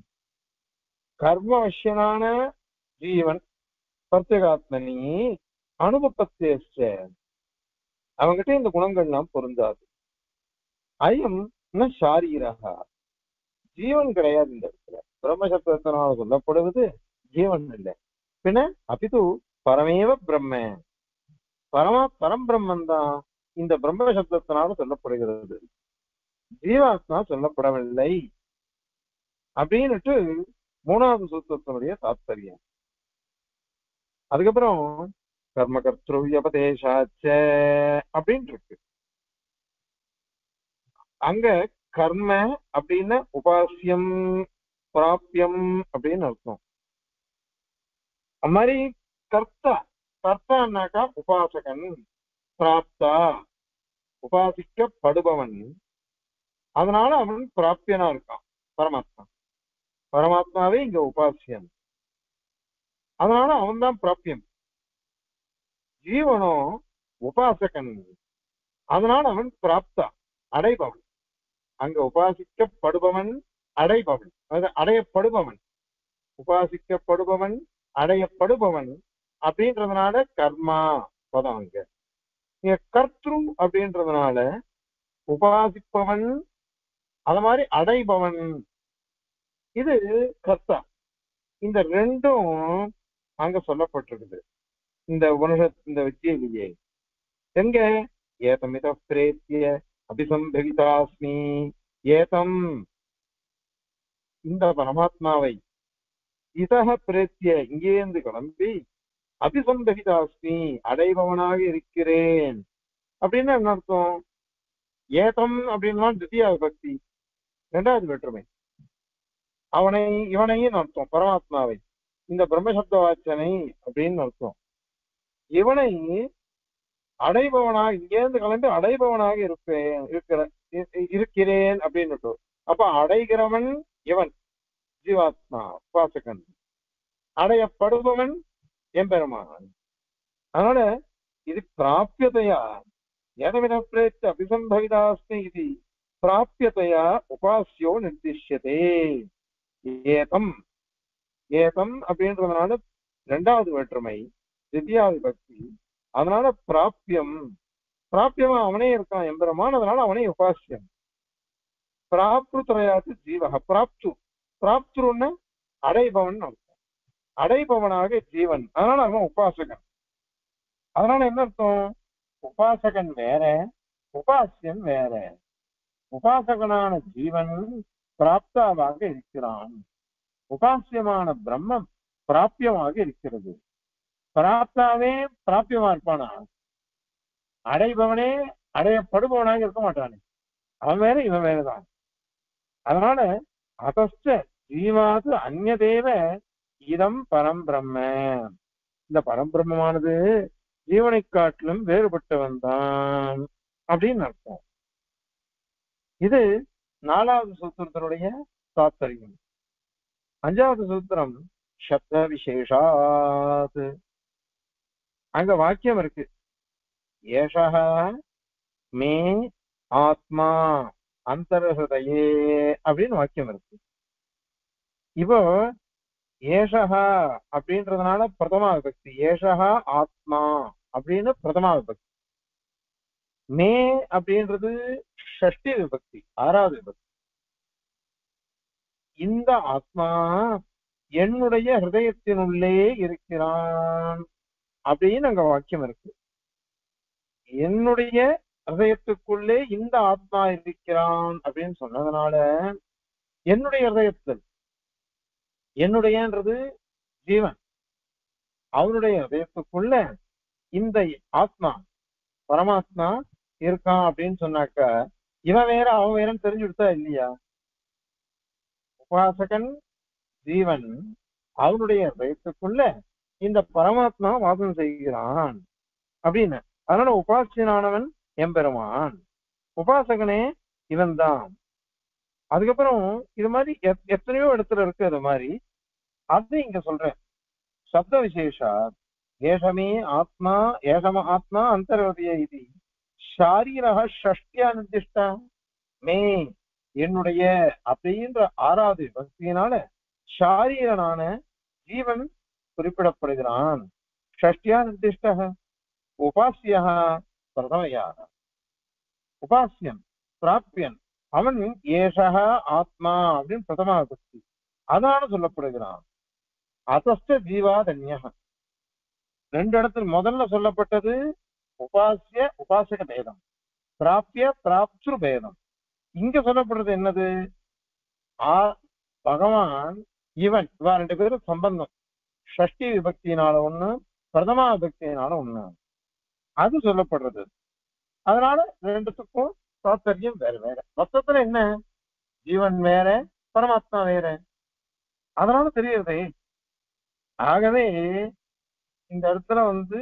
கர்மவசியனான ஜீவன் பிரத்யேகாத்மனி அனுபவத்தேச்ச அவங்கிட்ட இந்த குணங்கள்லாம் பொருந்தாது அயம் ந ஷாரீரகா ஜீவன் கிடையாது இந்த இடத்துல பிரம்மசப்தத்தினால் சொல்லப்படுவது ஜீவன் இல்லை பின்ன அபிது பரமேவ பிரம்ம பரமா பரம்பிரம்மன் தான் இந்த பிரம்ம சப்தத்தினால சொல்லப்படுகிறது ஜீவாத்மா சொல்லப்படவில்லை அப்படின்னுட்டு மூணாவது சூத்திரத்தினுடைய தாத்பரியம் அதுக்கப்புறம் கர்ம கர்த்தவியபதேசாச்ச அப்படின்னு இருக்கு அங்க கர்ம அப்படின்னா உபாசியம் பிராபியம் அப்படின்னு அர்த்தம் அது மாதிரி கர்த்தா கர்த்தான்னாக்கா உபாசகன் பிராப்தா உபாசிக்கப்படுபவன் அதனால அவன் பிராப்தியனா இருக்கான் பரமாத்மா பரமாத்மாவே இங்க உபாசியன் அதனால அவன் தான் பிராப்தியம் ஜீவனோ உபாசகன் அதனால அவன் பிராப்தா அடைபவன் அங்க உபாசிக்கப்படுபவன் அடைபவன் அதாவது அடையப்படுபவன் உபாசிக்கப்படுபவன் அடையப்படுபவன் அப்படின்றதுனால கர்மா பதம் அங்க இங்க கர்த்ரு அப்படின்றதுனால உபாசிப்பவன் அது மாதிரி அடைபவன் இது கர்த்தா இந்த ரெண்டும் அங்க சொல்லப்பட்டிருக்குது இந்த உலக இந்த வித்தியிலேயே எங்க ஏதமித பிரேத்திய அபிசம்பவிதாஸ்மி ஏதம் இந்த பரமாத்மாவை இதக பிரேத்திய இங்கேந்து கிளம்பி அபிசம்பவிதாஸ்மி அடைபவனாக இருக்கிறேன் அப்படின்னு என்ன அர்த்தம் ஏதம் அப்படின்னா தித்தியா பக்தி ரெண்டாவது வேற்றுமை அவனை இவனையும் அர்த்தம் பரமாத்மாவை இந்த பிரம்மசப்த வாச்சனை அப்படின்னு அர்த்தம் இவனை அடைபவனாக இங்கேருந்து கலந்து அடைபவனாக இருப்பேன் இருக்கிற இ- இருக்கிறேன் அப்படின்னு அப்ப அடைகிறவன் இவன் ஜீவாத்மா உபாசகன் அடையப்படுபவன் எம்பெருமான் அதனால இது பிராபியதையா எதவித பிரேத்த அபிசம்பவிதாஸ்மி இது பிராபியதையா உபாசியோ நிர்திஷ்யதே ஏதம் ஏதம் அப்படின்றதுனால இரண்டாவது வேற்றுமை திவ்யாதி பக்தி அதனால பிராபியம் பிராபியமா அவனே இருக்கான் எம்பெருமான் அதனால அவனே உபாசியம் பிராப்துரையாது ஜீவக பிராப்து பிராப்துருன்னு அடைபவன் அர்த்தம் அடைபவனாக ஜீவன் அதனால அவன் உபாசகன் அதனால என்ன அர்த்தம் உபாசகன் வேற உபாசியன் வேற உபாசகனான ஜீவன் பிராப்தாவாக இருக்கிறான் உபாசியமான பிரம்மம் பிராபியமாக இருக்கிறது பிராப்தாவே பிராபியமா இருப்பானா அடைபவனே அடையப்படுபவனாக இருக்க மாட்டானே அவன் வேற இவன் வேறதான் அதனால அதஸ்ட ஜீவாது அந்நதேவ இதம் பரம் பிரம்ம இந்த பரம்பிரம்மமானது ஜீவனை காட்டிலும் வேறுபட்டவன் தான் அப்படின்னு அர்த்தம் இது நாலாவது சூத்திரத்தினுடைய தாத்பரியம் அஞ்சாவது சூத்திரம் சப்த விசேஷாத் அங்க வாக்கியம் இருக்கு ஏஷா மே ஆத்மா அந்தர்ஹதயே அப்படின்னு வாக்கியம் இருக்கு இப்போ ஏஷா அப்படின்றதுனால பிரதமா விபக்தி ஏஷா ஆத்மா அப்படின்னு பிரதமா விபக்தி மே அப்படின்றது ஷஷ்டி விபக்தி ஆறாவது விபக்தி இந்த ஆத்மா என்னுடைய ஹிருதயத்தினுள்ளே இருக்கிறான் அப்படின்னு அங்க வாக்கியம் இருக்கு என்னுடைய ஹிருதயத்துக்குள்ளே இந்த ஆத்மா இருக்கிறான் அப்படின்னு சொன்னதுனால என்னுடைய ஹிருதயத்தில் என்னுடையன்றது ஜீவன் அவனுடைய ஹிருதயத்துக்குள்ள இந்த ஆத்மா பரமாத்மா இருக்கான் அப்படின்னு சொன்னாக்க இவன் வேற அவன் வேறன்னு தெரிஞ்சுடுத்தா இல்லையா உபாசகன் ஜீவன் அவனுடைய ஹிருதயத்துக்குள்ள இந்த பரமாத்மா வாசம் செய்கிறான் அப்படின்னு அதனால உபாசியனானவன் எம்பெருமான் உபாசகனே இவன் தான் அதுக்கப்புறம் இது மாதிரி எத்- எத்தனையோ இடத்துல இருக்கு அது மாதிரி அது இங்க சொல்றேன் சப்த விசேஷா ஏஷமே ஆத்மா ஏஷம ஆத்மா அந்தர்வதிய இது ஷாரீரக ஷஷ்டியா நிர்திஷ்டா மே என்னுடைய அப்படின்ற ஆறாவது பக்தியினால ஷாரீரனான ஜீவன் குறிப்பிடப்படுகிறான் ஷஷ்டியா நிர்திஷ்ட உபாசியா பிரதமையா உபாசியன் பிராப்பியன் அவன் ஏஷக ஆத்மா அப்படின்னு பிரதமா பக்தி அதான சொல்லப்படுகிறான் அதஸ்த ஜீவாதன்யா ரெண்டு இடத்துல முதல்ல சொல்லப்பட்டது உபாசிய உபாசக பேதம் பிராப்பிய பிராப்திரு பேதம் இங்க சொல்லப்படுறது என்னது ஆ பகவான் இவன் இவன் ரெண்டு பேரும் சம்பந்தம் ஷஷ்டி விபக்தியினால ஒண்ணு பிரதமா விபக்தியினால ஒண்ணு அது சொல்லப்படுறது அதனால ரெண்டுத்துக்கும் தாத்பரியம் வேற வேற மொத்தத்துல என்ன ஜீவன் வேற பரமாத்மா வேற அதனால தெரியுறதே ஆகவே இந்த இடத்துல வந்து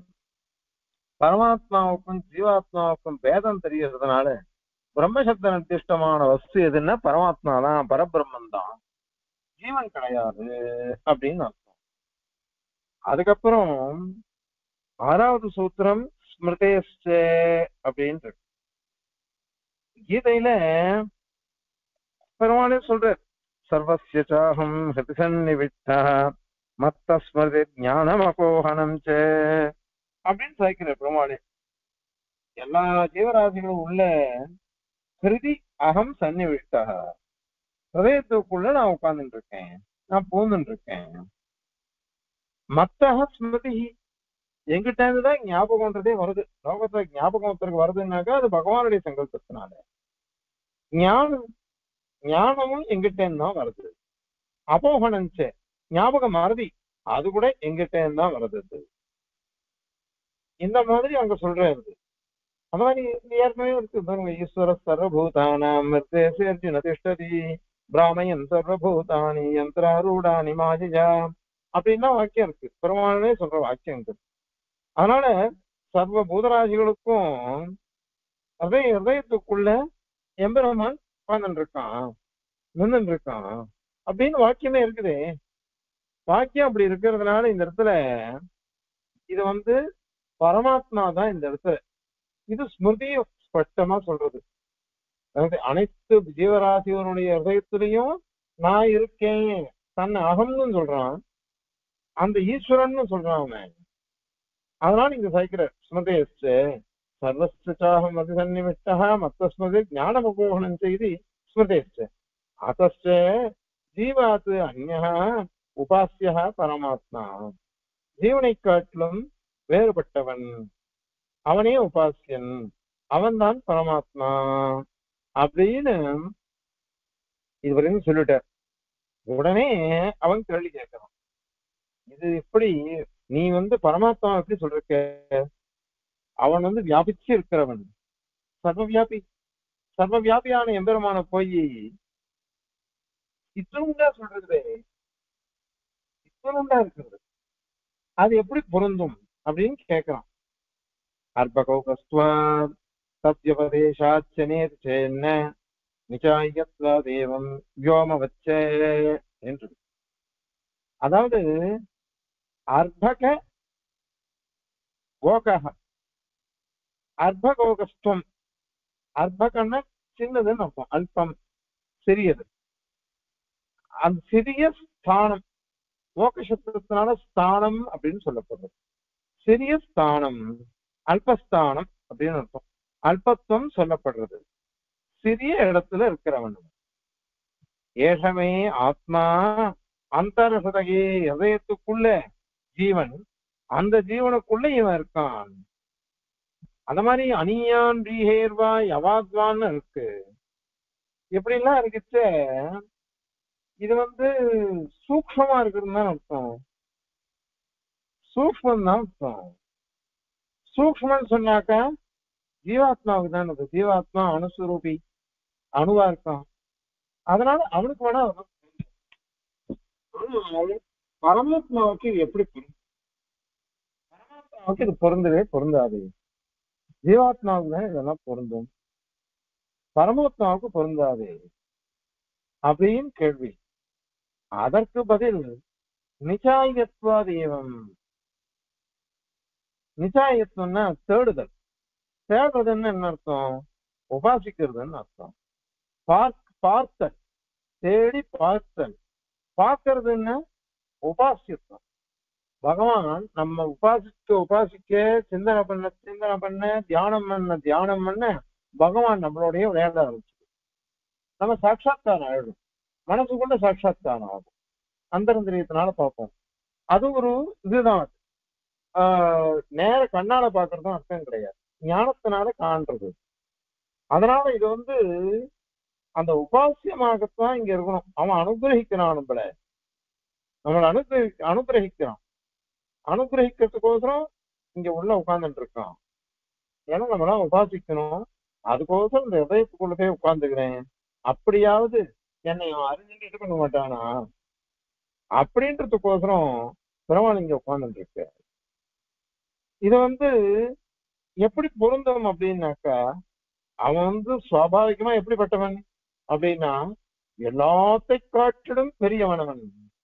பரமாத்மாவுக்கும் ஜீவாத்மாவுக்கும் பேதம் தெரியறதுனால பிரம்மசப்த நிர்திஷ்டமான வஸ்து எதுன்னா பரமாத்மா தான் பரபிரம்மன் தான் ஜீவன் கிடையாது அப்படின்னு அர்த்தம் அதுக்கப்புறம் ஆறாவது சூத்திரம் ஸ்மிருதேஷ்ட அப்படின்னு இருக்கு. கீதையில பெருமானே சொல்ற சர்வசிய சாகம் ஹிருதிசன்னிவிட்டா மத்த ஸ்மிருதி ஞானம் அபோகனம் சே அப்படின்னு சாய்க்கிற பெருமாளே எல்லா ஜீவராசிகளும் உள்ள ஹிருதி அகம் சன்னிவிட்டா ஹிருதயத்துக்குள்ள நான் உட்கார்ந்துட்டு இருக்கேன் நான் பூந்துட்டு இருக்கேன் மத்தக ஸ்மிருதி எங்கிட்ட இருந்து தான் ஞாபகம்ன்றதே வருது லோகத்துல ஞாபகம் ஒருத்தருக்கு வருதுன்னாக்கா அது பகவானுடைய சங்கல்பத்தினால ஞானம் ஞானமும் எங்கிட்ட இருந்து தான் வருது அபோகனஞ்ச ஞாபகம் மறதி அது கூட எங்கிட்ட இருந்து தான் வருது அது. இந்த மாதிரி அங்க சொல்றாரு அந்த மாதிரி இது ஏற்கனவே இருக்கு பாருங்க ஈஸ்வர சர்வபூதானாம் நிர்தேசே அர்ஜுன திஷ்டதி பிராமயன் சர்வபூதானி யந்திராரூடானி மாஜிஜா அப்படின்னா வாக்கியம் இருக்கு பெருமானே சொல்ற வாக்கியம் இருக்கு அதனால சர்வ பூதராசிகளுக்கும் அதே ஹிருதயத்துக்குள்ள எம்பெருமான் உட்கார்ந்துட்டு இருக்கான் நின்றுட்டு இருக்கான் அப்படின்னு வாக்கியமே இருக்குதே வாக்கியம் அப்படி இருக்கிறதுனால இந்த இடத்துல இது வந்து பரமாத்மா தான் இந்த இடத்துல இது ஸ்மிருதியும் ஸ்பஷ்டமா சொல்றது அதாவது அனைத்து ஜீவராசிகளுடைய ஹிருதயத்திலையும் நான் இருக்கேன் தன்னை அகம்னு சொல்றான் அந்த ஈஸ்வரன் சொல்றான் அவன் அதனால இங்க சைக்கிற ஸ்மிருதேஸ்து சர்வஸ்தாகம் அது சன்னிவிஷ்டா மத்த ஸ்மிருதி ஞானமுபோகனம் செய்தி ஸ்மிருதேஸ்து அத்தச்ச ஜீவாத் அந்யா உபாசிய பரமாத்மா ஜீவனை காட்டிலும் வேறுபட்டவன் அவனே உபாசியன் அவன்தான் பரமாத்மா அப்படின்னு இதுவரையும் சொல்லிட்டார் உடனே அவன் கேள்வி கேட்கிறான் இது எப்படி நீ வந்து பரமாத்மா எப்படி சொல்றக்க அவன் வந்து வியாபிச்சு இருக்கிறவன் சர்வ வியாபி சர்வ வியாபியான எம்பெருமான போய் இத்தனுண்டா சொல்றது இத்தனுண்டா இருக்கிறது அது எப்படி பொருந்தும் அப்படின்னு கேட்கிறான் அர்ப்பகௌகஸ்துவா சத்யபதேசாச்சனே சேன்ன நிச்சாயத்வா தேவம் வியோம வச்ச என்று அதாவது அர்ப்பக கோகக அர்ப்பகோகஸ்துவம் அர்ப்பகன்னா சின்னதுன்னு அர்த்தம் அல்பம் சிறியது அந்த சிறிய ஸ்தானம் மோகசத்தினால ஸ்தானம் அப்படின்னு சொல்லப்படுறது சிறிய ஸ்தானம் அல்பஸ்தானம் அப்படின்னு அர்த்தம் அல்பத்துவம் சொல்லப்படுறது சிறிய இடத்துல இருக்கிறவன் ஏஷமே ஆத்மா அந்தரசதகே இதயத்துக்குள்ள ஜீவன் அந்த ஜீவனுக்குள்ள இவன் இருக்கான் அந்த மாதிரி அனியான் ரீஹேர்வா யவாத்வான்னு இருக்கு எப்படிலாம் இருக்குச்ச இது வந்து சூக்ஷமா இருக்குதுன்னு தான் அர்த்தம் சூக்மம் தான் அர்த்தம் சூக்மன்னு சொன்னாக்கா ஜீவாத்மாவுக்கு தான் அது ஜீவாத்மா அணுஸ்வரூபி அணுவா இருக்கான் அதனால அவனுக்கு வேணா அதெல்லாம் ஆனால் பரமாத்மாவுக்கு இது எப்படி பொருந்தும் பரமாத்மாவுக்கு இது பொருந்தவே பொருந்தாது ஜீவாத்மாவுக்கு தான் இதெல்லாம் பொருந்தும் பரமாத்மாவுக்கு பொருந்தாது அப்படின்னு கேள்வி அதற்கு பதில் நிச்சாயத்வா தெய்வம் நிச்சாயத்துவம்னா தேடுதல் தேடுறதுன்னு என்ன அர்த்தம் உபாசிக்கிறதுன்னு அர்த்தம் பார்க் பார்த்தல் தேடி பார்த்தல் பார்க்கறதுன்னு உபாசியத்துவம் பகவான் நம்ம உபாசிக்க உபாசிக்க சிந்தனை பண்ண சிந்தனை பண்ண தியானம் பண்ண தியானம் பண்ண பகவான் நம்மளோடய விளையாட ஆரம்பிச்சு நம்ம சாட்சாத்காரம் ஆயிடும் மனசுக்குள்ள சாட்சாத்காரம் ஆகும் அந்தரந்திரியத்தினால பார்ப்போம் அது ஒரு இதுதான் அது. ஆஹ் நேர கண்ணால பாக்குறதும் அர்த்தம் கிடையாது ஞானத்தினால காண்றது அதனால இது வந்து அந்த உபாசியமாகத்தான் இங்க இருக்கணும் அவன் அனுகிரகிக்கிறான் நம்மள நம்மளை அனுகிரகி அனுகிரகிக்கிறான் அனுகிரகிக்கிறதுக்கோசரம் இங்க உள்ள உட்கார்ந்துட்டு இருக்கான் ஏன்னா நம்மளாம் உபாசிக்கணும் அதுக்கோசரம் இந்த இதயத்துக்குள்ளதே உட்கார்ந்துக்கிறேன் அப்படியாவது என்னை அவன் அறிஞ்சுட்டு இது பண்ண மாட்டானா அப்படின்றதுக்கோசரம் பெருமாள் இங்க உட்கார்ந்துட்டு இருக்கு இது வந்து எப்படி பொருந்தும் அப்படின்னாக்கா அவன் வந்து சுவாபாவிகமா எப்படிப்பட்டவன் அப்படின்னா எல்லாத்தை காட்டிலும் பெரியவனவன்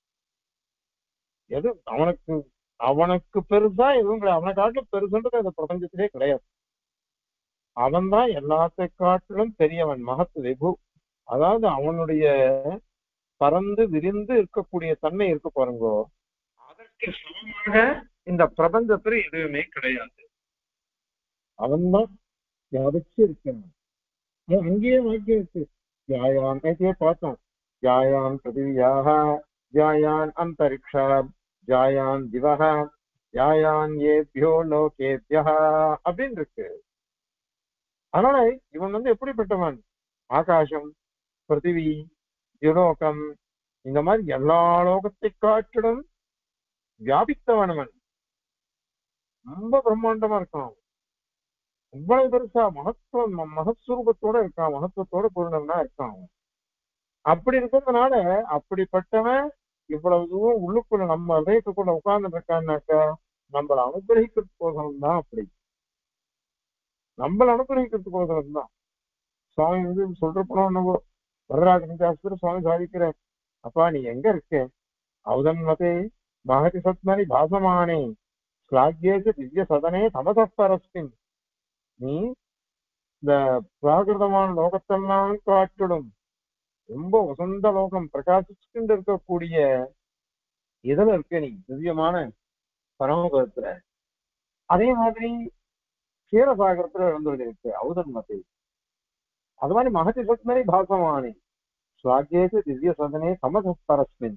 எது அவனுக்கு அவனுக்கு பெருசா எதுவும் கிடையாது அவனை காட்டிலும் பெருசுன்றது அந்த பிரபஞ்சத்திலே கிடையாது அவன் தான் எல்லாத்தை காட்டிலும் பெரியவன் மகத் விபு அதாவது அவனுடைய பறந்து விரிந்து இருக்கக்கூடிய தன்மை இருக்கு பாருங்கோ அதற்கு சமமாக இந்த பிரபஞ்சத்துல எதுவுமே கிடையாது அவன்தான் வியாபிச்சு இருக்கிறான் ஏன் அங்கேயே வாக்கியம் இருக்கு தியாயான் நேற்றையே பார்த்தோம் தியாயான் பிருத்திவியாக தியாயான் அந்தரிக்ஷா தியாயான் திவக தியாயான் ஏபியோ லோகேபியா அப்படின்னு இருக்கு அதனால இவன் வந்து எப்படிப்பட்டவன் ஆகாசம் பிருத்திவி திலோகம் இந்த மாதிரி எல்லா லோகத்தை காட்டிலும் வியாபித்தவனவன் ரொம்ப பிரம்மாண்டமா இருக்கான் இவ்வளவு பெருசா மகத்துவம் ம- மகஸ்வரூபத்தோட இருக்கான் மகத்துவத்தோட பூர்ணம்னா இருக்கான் அவன். அப்படி இருக்கிறதுனால அப்படிப்பட்டவன் இவ்வளவு தூரம் உள்ளுக்குள்ள நம்ம இதயத்துக்குள்ள உட்கார்ந்து இருக்கான்னாக்கா நம்மளை அனுகிரகிக்கிறதுக்கோசரம் தான் அப்படி நம்மளை அனுகிரகிக்கிறதுக்கோசரம் தான் சுவாமி வந்து சொல்றப்போ நம்ம வரராஜன் சாஸ்திரம் சுவாமி சாதிக்கிற அப்பா நீ எங்க இருக்க ஔதன்மதே மகதி சத்மனி பாசமானே ஸ்லாகியேச்சு திவ்ய சதனே தமசப்பரஸ்மின் நீ இந்த பிராகிருதமான லோகத்தெல்லாம் காட்டிடும் ரொம்ப உசந்த லோகம் பிரகாசிச்சுட்டு இருக்கக்கூடிய இதுல இருக்க நீ திவ்யமான பரமபதத்துல அதே மாதிரி க்ஷீரசாகரத்துல இருந்து இருக்கு ஔதன்மத்தை அது மாதிரி மகதி சத்மனி பாசமானே ஸ்வாக்கியேச்சு திவ்ய சதனே தமசப்பரஸ்மின்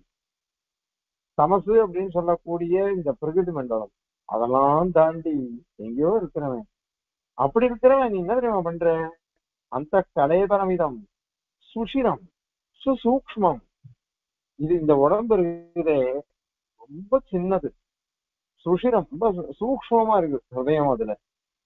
தமசு அப்படின்னு சொல்லக்கூடிய இந்த பிரகிருதி மண்டலம் அதெல்லாம் தாண்டி எங்கேயோ இருக்கிறவன் அப்படி இருக்கிறவன் நீ என்ன தெரியுமா பண்ற அந்த கலைபரமிதம் சுஷிரம் சுசூக்ஷ்மம் இது இந்த உடம்பு இருக்குதே ரொம்ப சின்னது சுஷிரம் ரொம்ப சு- சூக்ஷ்மமா இருக்கு ஹிருதயம் அதுல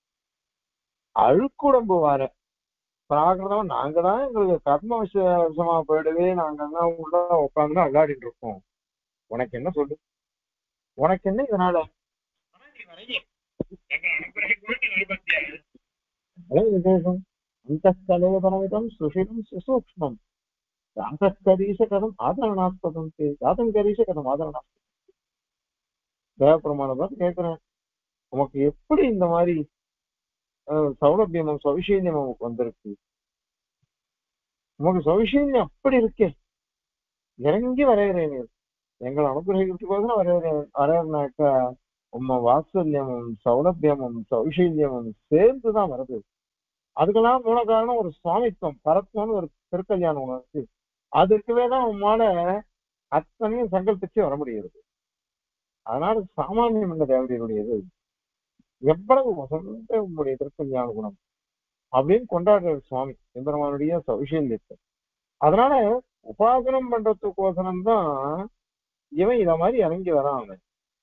அழுக்குடம்பு வர பிராகிருதம் நாங்க தான் எங்களுக்கு கர்ம விஷ- விஷமா போயிடுவே நாங்க எல்லாம் உள்ள உட்காந்து விளையாடிட்டு இருக்கோம் உனக்கு என்ன சொல்லு உனக்கு என்ன இதனால ஆனா நீ வரைய. எங்களை அனுகிரகிக்கணும்னு நீ வழிபட்டியா? அதான் விசேஷம் அந்த கலேபரமிதம் சுஷிரம் சுசூக்ஷ்மம் ஜாதகரீஷ கதம் ஆதரணாஸ்பதம் தே ஜாதகரீஷ கதம் ஆதரணாஸ்பதம் தேவப்பிரமாணம் பார்த்து கேட்கிறேன் உமக்கு எப்படி இந்த மாதிரி அஹ், சௌலபியமும் சவிசேன்யமும் உமக்கு வந்திருக்கு உமக்கு சவிசேன்யம் அப்படி இருக்கே இறங்கி வரைகிறேன் நீ. எங்களை அனுகிரகிக்கிறதுக்கோசரம் வரைகிறேன் வரையறனாக்கா உம்ம வாத்சல்யமும் சௌலபியமும் சௌசல்யமும் சேர்ந்துதான் வருது அதுக்கெல்லாம் மூல காரணம் ஒரு சுவாமித்துவம் பரத்துவம்னு ஒரு திருக்கல்யாணம் ஒண்ணு இருக்கு அதுக்குவே தான் உம்மால அத்தனையும் சங்கல்பிச்சு வர முடியுது அதனால சாமானியம் இல்ல தேவதையுடையது எவ்வளவு வசந்த உங்களுடைய திருக்கல்யாண குணம் அப்படின்னு கொண்டாடுறாரு சுவாமி எம்பெருமானுடைய சௌசல்யத்தை அதனால உபாசனம் பண்றதுக்கோசரம் தான் இவன் இத மாதிரி இறங்கி வரான் அவன்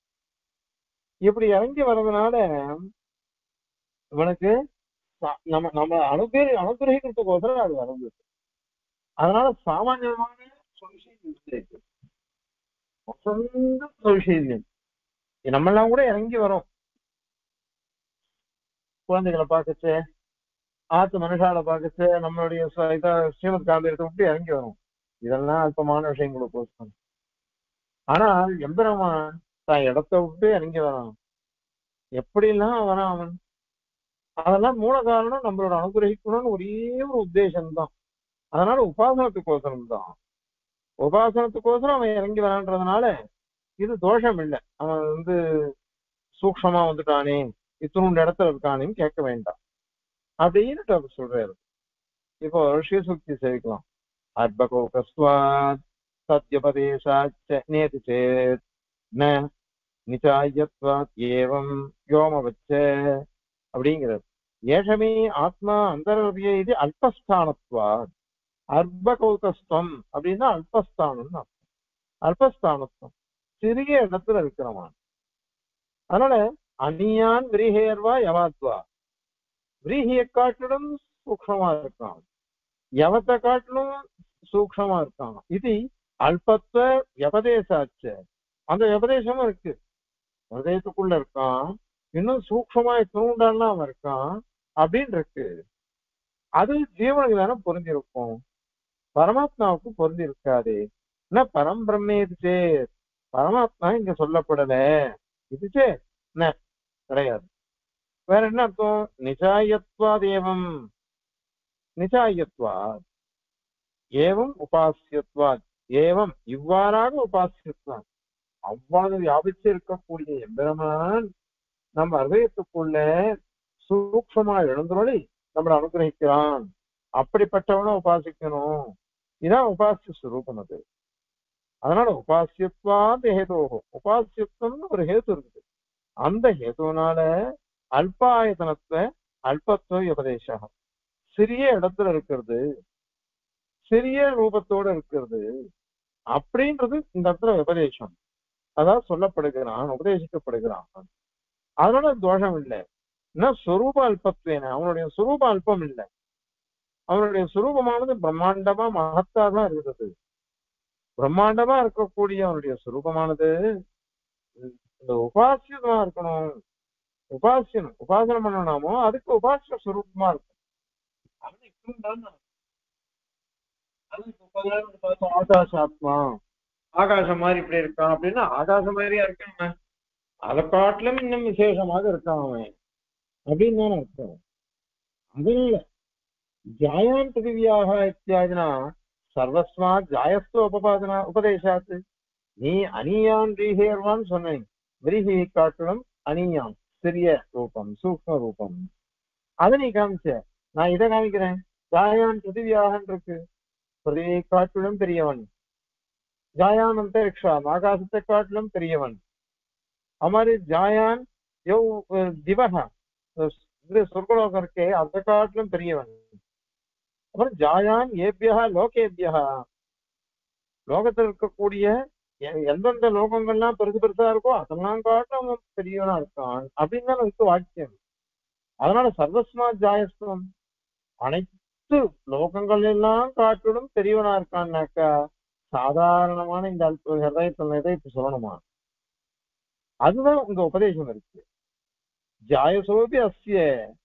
இப்படி இறங்கி வர்றதுனால இவனுக்கு ச- நம்ம நம்ம அனுகிர அனுகிரகிக்கிறதுக்கோசரம் அது வருது அதனால சாமானியமான சௌசல்யம் இருக்கு வசந்த சௌசல்யம் நம்மெல்லாம் கூட இறங்கி வரோம் குழந்தைகளை பார்க்கச்சு ஆத்து மனுஷால பார்க்கச்சு நம்மளுடைய ச- இத ஸ்ரீமத் காந்தியத்தை விட்டு இறங்கி வரும் இதெல்லாம் அல்பமான விஷயங்களுக்கு கோசம் ஆனால் எம்பெருமான் தான் இடத்த விட்டு இறங்கி வரான் எப்படிலாம் வரான் அவன் அதெல்லாம் மூல காரணம் நம்மளோட அனுகிரகிக்கணும்னு ஒரே ஒரு உத்தேசம் தான் அதனால உபாசனத்துக்கோசரம் தான் உபாசனத்துக்கோசரம் அவன் இறங்கி வரான்றதுனால இது தோஷம் இல்லை அவன் வந்து சூக்ஷமா வந்துட்டானே இத்தினுண்டு இடத்துல இருக்கானேன்னு கேட்க வேண்டாம் அப்படின்னு அவர் சொல்றாரு இப்போ ஸ்ரீசுக்தி சேவிக்கலாம் அர்பகோ கஸ்வாத் சத்யபதேசாச்ச நேதி சேத் ந நிச்சாயத்வாத் ஏவம் யோமவச்ச அப்படிங்கிறது ஏஷமே ஆத்மா அந்தரவிய இது அல்பஸ்தானத்வாத் அர்பகௌதஸ்தம் அப்படின்னா அல்பஸ்தானம் அல்பஸ்தானத்துவம் சிறிய இடத்துல இருக்கிறவன் அதனால அந்நியான் விரீஹேர்வா யவாத்வா விரீஹியை காட்டிலும் சூக்ஷமா இருக்கான் யவத்தை காட்டிலும் சூக்ஷமா இருக்கான் இது அல்பத்துவ வியபதேசாச்ச அந்த வியபதேசமும் இருக்கு ஹதயத்துக்குள்ள இருக்கான் இன்னும் சூக்ஷமா தூண்டாலாம் அவன் இருக்கான் அப்படின்னு இருக்கு அது ஜீவனுக்கு தானே பொருந்திருக்கும் பரமாத்மாவுக்கு பொருந்தி இருக்காது என்ன பரம் பிரம்மேது சேர் பரமாத்மா இங்க சொல்லப்படல இது சே என்ன கிடையாது வேற என்ன அர்த்தம் நிஜாயத்வா தேவம் நிஜாயத்வா ஏவம் உபாசியத்வா ஏவம் இவ்வாறாக உபாசியத்வா அவ்வாறு வியாபிச்சு இருக்கக்கூடிய எம்பெருமான் நம்ம ஹதயத்துக்குள்ள சூக்ஷமா எழுந்தொழி நம்மளை அனுகிரகிக்கிறான் அப்படிப்பட்டவனை உபாசிக்கணும் இதான் உபாசிய சுரூபம் அது அதனால உபாசியத்வாந்த ஹேதோகம் உபாசியத்துவம்னு ஒரு ஹேது இருக்குது அந்த ஹேதுனால அல்பாயத்தனத்தை அல்பத்துவ உபதேசம் சிறிய இடத்துல இருக்கிறது சிறிய ரூபத்தோட இருக்கிறது அப்படின்றது இந்த இடத்துல உபதேசம் அதாவது சொல்லப்படுகிறான் உபதேசிக்கப்படுகிறான் அதனால தோஷம் இல்லை என்ன சொரூப அல்பத்வேன அவனுடைய சுரூப அல்பம் இல்லை அவனுடைய சுரூபமானது பிரம்மாண்டமா மகத்தா தான் இருக்குது பிரம்மாண்டமா இருக்கக்கூடிய அவனுடைய சுரூபமானது இந்த உபாசியமா இருக்கணும் உபாசியம் உபாசனம் பண்ணணுமோ அதுக்கு உபாசிய சுரூபமா இருக்கும் அவன் இப்படின்னு தான் அது இப்ப உபாசனம் பார்த்தோம் ஆகாசாத்மா ஆகாசம் மாதிரி இப்படி இருக்கான் அப்படின்னா ஆகாசம் மாதிரியா இருக்கான் அதை காட்டிலும் இன்னும் விசேஷமாக இருக்கான் அவன் அப்படின்னு தானே அர்த்தம் அதனால ஜாயான் பிருத்திவியாக இத்தியாதினா சர்வஸ்மாத் ஜாயஸ்து உபபாதனா உபதேசாத்து நீ அனியான் ரீஹேர்வான்னு சொன்னேன் விரிஹி காட்டிலும் அனியான் சிறிய ரூபம் சூக்ம ரூபம் அதை நீ காமிச்ச நான் இதை காமிக்கிறேன் ஜாயான் பிருத்திவியாகன் இருக்கு பிருத்திவியை காட்டிலும் பெரியவன் ஜாயான் அந்தரிக்ஷாம் ஆகாசத்தை காட்டிலும் பெரியவன் हमारे ஜாயான் யோ திவக இது சொர்க்கலோகம் இருக்கே அதை காட்டிலும் பெரியவன் அப்புறம் ஜாயான் ஏபியா லோகேபியா லோகத்தில் இருக்கக்கூடிய எ- எந்தெந்த லோகங்கள்லாம் பெருசு பெருசா இருக்கோ அதெல்லாம் காட்டிலும் அவன் பெரியவனா இருக்கான் அப்படின்னு தான் அதுக்கு வாக்கியம் அதனால சர்வஸ்மா ஜாயஸ்வம் அனைத்து லோகங்கள் எல்லாம் காட்டிலும் பெரியவனா இருக்கான்னாக்கா சாதாரணமான இந்த அல்ப ஹிருதயத்தில் இதயத்தை சொல்லணுமா அதுதான் உங்க உபதேசம் இருக்கு ஜாயசோபி அஸ்ய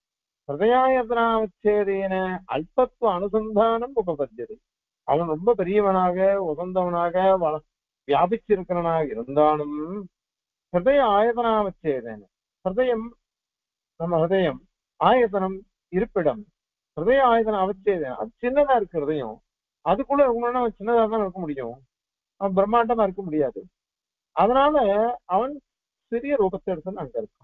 ஹிருதயாயத்தனாவச்சேதேன அல்பத்துவ அனுசந்தானம் உபபத்தியது அவன் ரொம்ப பெரியவனாக உகந்தவனாக வள வியாபிச்சிருக்கிறவனாக இருந்தாலும் ஹிருதய ஆயதனாவச்சேதேன ஹிருதயம் நம்ம ஹிருதயம் ஆயத்தனம் இருப்பிடம் ஹிருதய ஆயதன அவச்சேதம் அது சின்னதா இருக்கு ஹிருதயம் அதுக்குள்ள இருக்கணும்னா அவன் சின்னதா தான் இருக்க முடியும் அவன் பிரம்மாண்டமா இருக்க முடியாது அதனால அவன் சிறிய ரூபத்தை எடுத்து அங்க இருக்கான்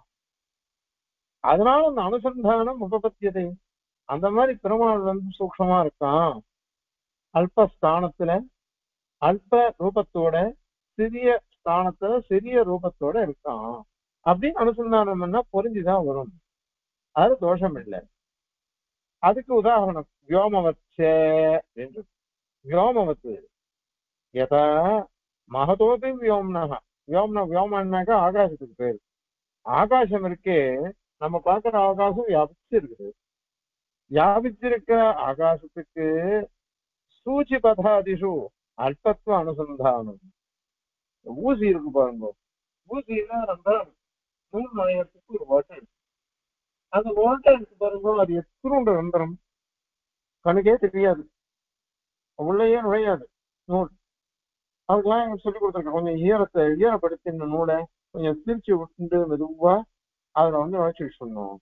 அதனால அந்த அனுசந்தானம் உபபத்தியதை அந்த மாதிரி பெருமாள் வந்து சூக்ஷமா இருக்கான் அல்ப ஸ்தானத்துல அல்ப ரூபத்தோட சிறிய ஸ்தானத்துல சிறிய ரூபத்தோட இருக்கான் அப்படின்னு அனுசந்தானம் பண்ணா புரிஞ்சுதான் வரும் அது தோஷம் இல்லை அதுக்கு உதாரணம் வியோமவச்ச என்று வியோமவத்து யதா மகதோபி வியோம்னக வியோம்ன வியோமன்னாக்கா ஆகாசத்துக்கு பேரு ஆகாசம் இருக்கே நம்ம பார்க்கிற ஆகாசம் வியாபிச்சு இருக்குது வியாபிச்சிருக்கிற ஆகாசத்துக்கு சூச்சி பதாதிஷு அல்பத்துவ அனுசந்தானம் ஊசி இருக்கு பாருங்க ஊசியில ரொம்ப நூல் நுழையறதுக்கு ஒரு ஓட்டை இருக்கு அந்த ஓட்டை இருக்கு பாருங்க அது எத்தனோட ரந்திரம் கணக்கே தெரியாது உள்ளேயே நுழையாது நூல் அதுக்கெல்லாம் எனக்கு சொல்லி கொடுத்துருக்கேன் கொஞ்சம் ஈரத்தை ஈரப்படுத்தி இந்த நூலை கொஞ்சம் பிரிச்சு விட்டு மெதுவா அதுல வந்து நுழைச்சு சொன்னோம்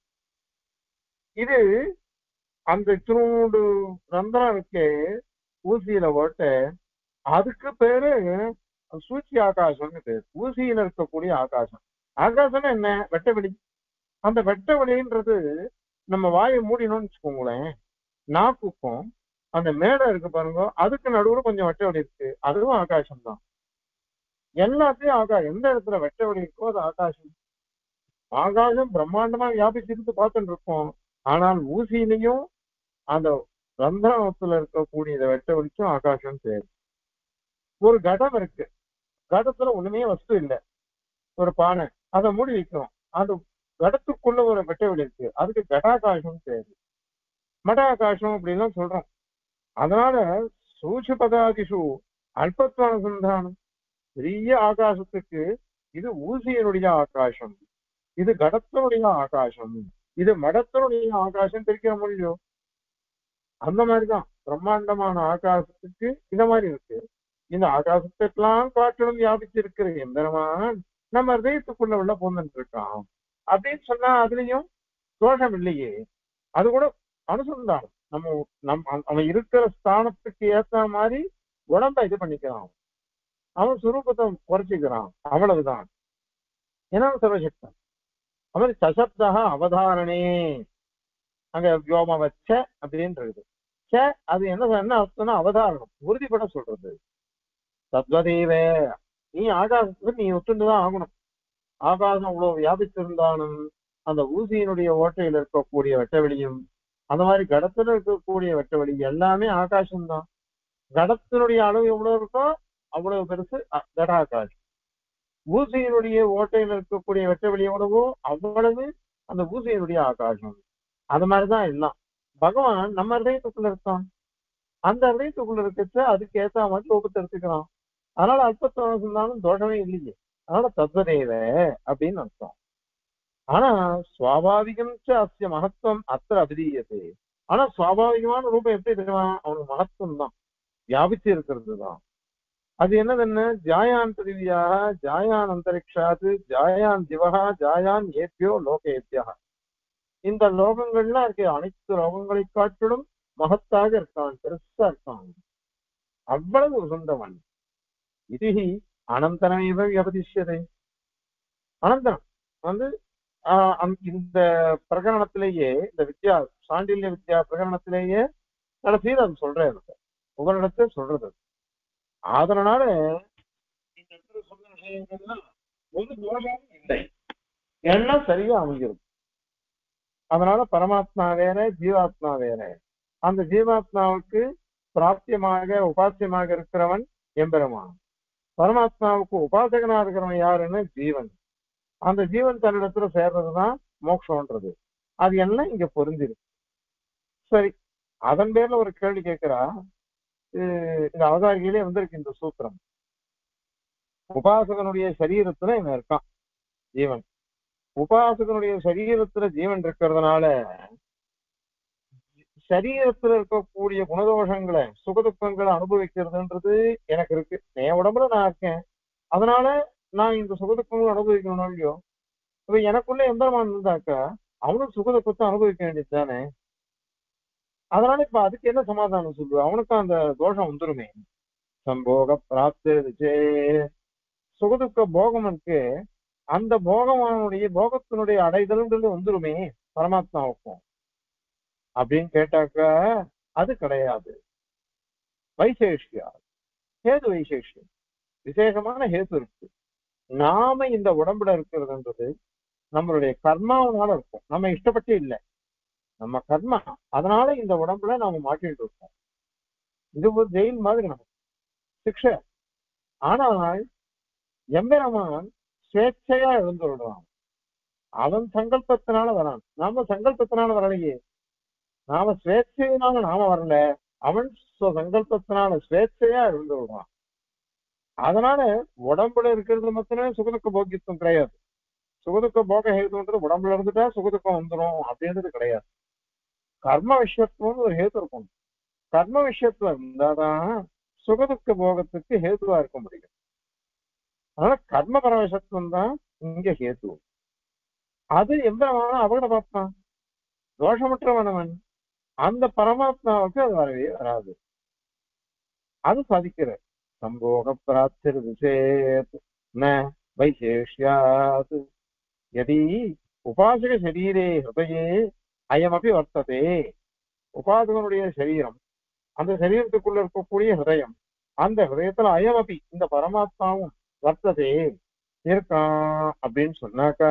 இது அந்த இத்தினோடு ரந்திரம் இருக்கே ஊசியில ஓட்ட அதுக்கு பேரு சூச்சி ஆகாசம்னு பேர் ஊசியில இருக்கக்கூடிய ஆகாசம் ஆகாசம்னா என்ன வெட்ட வெளி அந்த வெட்ட வெளின்றது நம்ம வாயை மூடினோம்னு வச்சுக்கோங்களேன் நாக்குக்கும் அந்த மேடை இருக்கு பாருங்க அதுக்கு நடுவுல கொஞ்சம் வெட்ட வெளி இருக்கு அதுவும் ஆகாசம் தான் எல்லாத்தையும் ஆகாசம் எந்த இடத்துல வெட்ட வெளி இருக்கோ அது ஆகாசம் ஆகாசம் பிரம்மாண்டமா வியாபிச்சிருந்து பார்த்துட்டு இருக்கோம் ஆனால் ஊசியிலையும் அந்த ரந்திரத்துல இருக்கக்கூடிய இந்த வெட்ட வெளிக்கும் ஆகாசம் பேர் ஒரு கடம் இருக்கு கடத்துல ஒண்ணுமே வஸ்து இல்லை ஒரு பானை அதை மூடி வைக்கிறோம் அந்த கடத்துக்குள்ள ஒரு வெட்ட வெளி இருக்கு அதுக்கு கடாகாசம் பேரு மடாகாசம் அப்படின்லாம் சொல்றோம் அதனால சூட்ச பதாதிஷு அல்பத்வ அனுசந்தானம் பெரிய ஆகாசத்துக்கு இது ஊசியனுடைய ஆகாசம் இது கடத்தினுடைய ஆகாசம் இது மடத்தினுடைய ஆகாசம் பிரிக்கிற முடியும் அந்த மாதிரிதான் பிரம்மாண்டமான ஆகாசத்துக்கு இந்த மாதிரி இருக்கு இந்த ஆகாசத்துக்கெல்லாம் காற்றிலும் வியாபிச்சிருக்கிற எந்திரமான் நம்ம ஹதயத்துக்குள்ள உள்ள போந்துட்டு இருக்கான் அப்படின்னு சொன்னா அதுலயும் தோஷம் இல்லையே அது கூட அனுசந்தானம் நம்ம நம் அவ- அவன் இருக்கிற ஸ்தானத்துக்கு ஏத்த மாதிரி உடம்ப இது பண்ணிக்கிறான் அவன் சுரூபத்தை குறைச்சிக்கிறான் அவ்வளவுதான் ஏன்னா அவன் சர்வசக்தன் அவன் சசப்தா அவதாரணே அங்க வியோம வச்ச அப்படின்னு இருக்குது ச அது என்ன என்ன அர்த்தம்னா அவதாரணம் உறுதிப்பட சொல்றது தத்வதேவ நீ ஆகாசத்துக்கு நீ ஒத்துண்டுதான் ஆகணும் ஆகாசம் அவ்வளவு வியாபித்திருந்தாலும் அந்த ஊசியினுடைய ஓட்டையில இருக்கக்கூடிய வெட்டவெளியும் அந்த மாதிரி கடத்துல இருக்கக்கூடிய வெட்டவெளி எல்லாமே ஆகாசம்தான் கடத்தினுடைய அளவு எவ்வளவு இருக்கோ அவ்வளவு பெருசு அ- கடாகாசம் ஊசியினுடைய ஓட்டையில இருக்கக்கூடிய வெட்டவெளி எவ்வளவோ அவ்வளவு அந்த ஊசியினுடைய ஆகாசம் அது மாதிரிதான் எல்லாம் பகவான் நம்ம ஹதயத்துக்குள்ள இருக்கான் அந்த ஹதயத்துக்குள்ள இருக்கிறது அதுக்கு ஏத்த மாதிரி ரூபத்தை எடுத்துக்கிறான் அதனால அல்பத்துவம் சொன்னாலும் தோஷமே இல்லையே அதனால தத்வதேவ அப்படின்னு அர்த்தம் ஆனா சுவாபாவிகம் ச அஸ்ய மகத்துவம் அத்திர அபிதீயத்தை ஆனா சுவாபாவிகமான ரூபம் எப்படி தெரியுமா அவனுக்கு மகத்துவம் தான் வியாபிச்சு இருக்கிறது தான் அது என்னதுன்னு ஜாயான் பிரிவியாக ஜாயான் அந்தரிக்ஷாது ஜாயான் திவகா ஜாயான் ஏப்பியோ லோகேபியா இந்த லோகங்கள்லாம் இருக்கு அனைத்து லோகங்களை காட்டிலும் மகத்தாக இருக்கான் பெருசா இருக்கான் அவ்வளவு உசந்தவன் இது அனந்தனமேவ வியபதிஷ்யதை அனந்தனம் வந்து ஆஹ் அந்த- இந்த பிரகரணத்திலேயே இந்த வித்யா சாண்டில்ய வித்யா பிரகரணத்திலேயே கடைசியில் அது சொல்றேன் உங்களிடத்தை சொல்றது அதனால இந்த இடத்துல சொன்ன விஷயங்கள்லாம் ஒரு தோஷமும் இல்லை எல்லாம் சரியா அமைஞ்சிருக்கு அதனால பரமாத்மா வேற ஜீவாத்மா வேற அந்த ஜீவாத்மாவுக்கு பிராப்தியமாக உபாசியமாக இருக்கிறவன் எம்பெருமான் பரமாத்மாவுக்கு உபாசகனா இருக்கிறவன் யாருன்னு ஜீவன் அந்த ஜீவன் தன்னிடத்துல சேர்றதுதான் மோட்சம்ன்றது அது எல்லாம் இங்க பொருந்திருக்கு சரி அதன் பேர்ல ஒரு கேள்வி கேட்கிறா இது இந்த அவதாரிகளே வந்திருக்கு இந்த சூத்திரம் உபாசகனுடைய சரீரத்துல இவன் இருக்கான் ஜீவன் உபாசகனுடைய சரீரத்துல ஜீவன் இருக்கிறதுனால சரீரத்துல இருக்கக்கூடிய குணதோஷங்களை சுகதுக்கங்களை அனுபவிக்கிறதுன்றது எனக்கு இருக்கு என் உடம்புல நான் இருக்கேன் அதனால நான் இந்த சுகதுக்கங்களை அனுபவிக்கணும் இல்லையோ இப்ப எனக்குள்ள எம்பெருமான் இருந்தாக்கா அவனும் சுகதுக்கத்தை அனுபவிக்க வேண்டியது தானே அதனால இப்ப அதுக்கு என்ன சமாதானம் சொல்லு அவனுக்கும் அந்த தோஷம் வந்துருமே சம்போக பிராப்தி சுகதுக்க போகம் இருக்கு அந்த போகமானுடைய போகத்தினுடைய அடைதல்ன்றது வந்துருமே பரமாத்மாவுக்கும் அப்படின்னு கேட்டாக்கா அது கிடையாது வைசேஷியா ஹேது வைசேஷியம் விசேஷமான ஹேது இருக்கு நாம இந்த உடம்புல இருக்கிறதுன்றது நம்மளுடைய கர்மாவனால இருக்கும் நம்ம இஷ்டப்பட்டு இல்லை நம்ம கர்மா அதனால இந்த உடம்புல நாம மாட்டிட்டு இருக்கோம் இது ஒரு ஜெயில் மாதிரி நமக்கு சிக்ஷை ஆனால் எம்பெருமான் ஸ்வேച്ഛையா எழுந்து விடுறான் அவன் சங்கல்பத்தினால வரான் நாம சங்கல்பத்தினால வரலையே நாம ஸ்வேച്ഛையினால நாம வரல அவன் ஸ்வ- சங்கல்பத்தினால ஸ்வேച്ഛையா எழுந்து விடுறான் அதனால உடம்புல இருக்கிறது மட்டுமே சுகதுக்க போக்கியத்துவம் கிடையாது சுகதுக்க போக ஹேதுன்றது உடம்புல இருந்துட்டா சுகதுக்கம் வந்துடும் அப்படின்றது கிடையாது கர்ம விஷயத்துவம்னு ஒரு ஹேது இருக்கும் கர்ம விஷயத்துல இருந்தாதான் சுகதுக்க போகத்துக்கு ஹேதுவா இருக்க முடியும் அதனால கர்ம பரவசத்துவம் தான் இங்க ஹேது அது எம்பெருமான அபகட பார்ப்பான் தோஷமற்றவனவன் அந்த பரமாத்மாவுக்கு அது வரவே வராது அது சாதிக்கிற சம்போக பிராப்திர் விசேத் ந வைசேஷ்யாத் யதி உபாசக சரீரே ஹிருதயே அயமபி வர்த்ததே உபாசகனுடைய சரீரம் அந்த சரீரத்துக்குள்ள இருக்கக்கூடிய ஹிருதயம் அந்த ஹிருதயத்துல அயமபி இந்த பரமாத்மாவும் வர்த்ததே இருக்கான் அப்படின்னு சொன்னாக்கா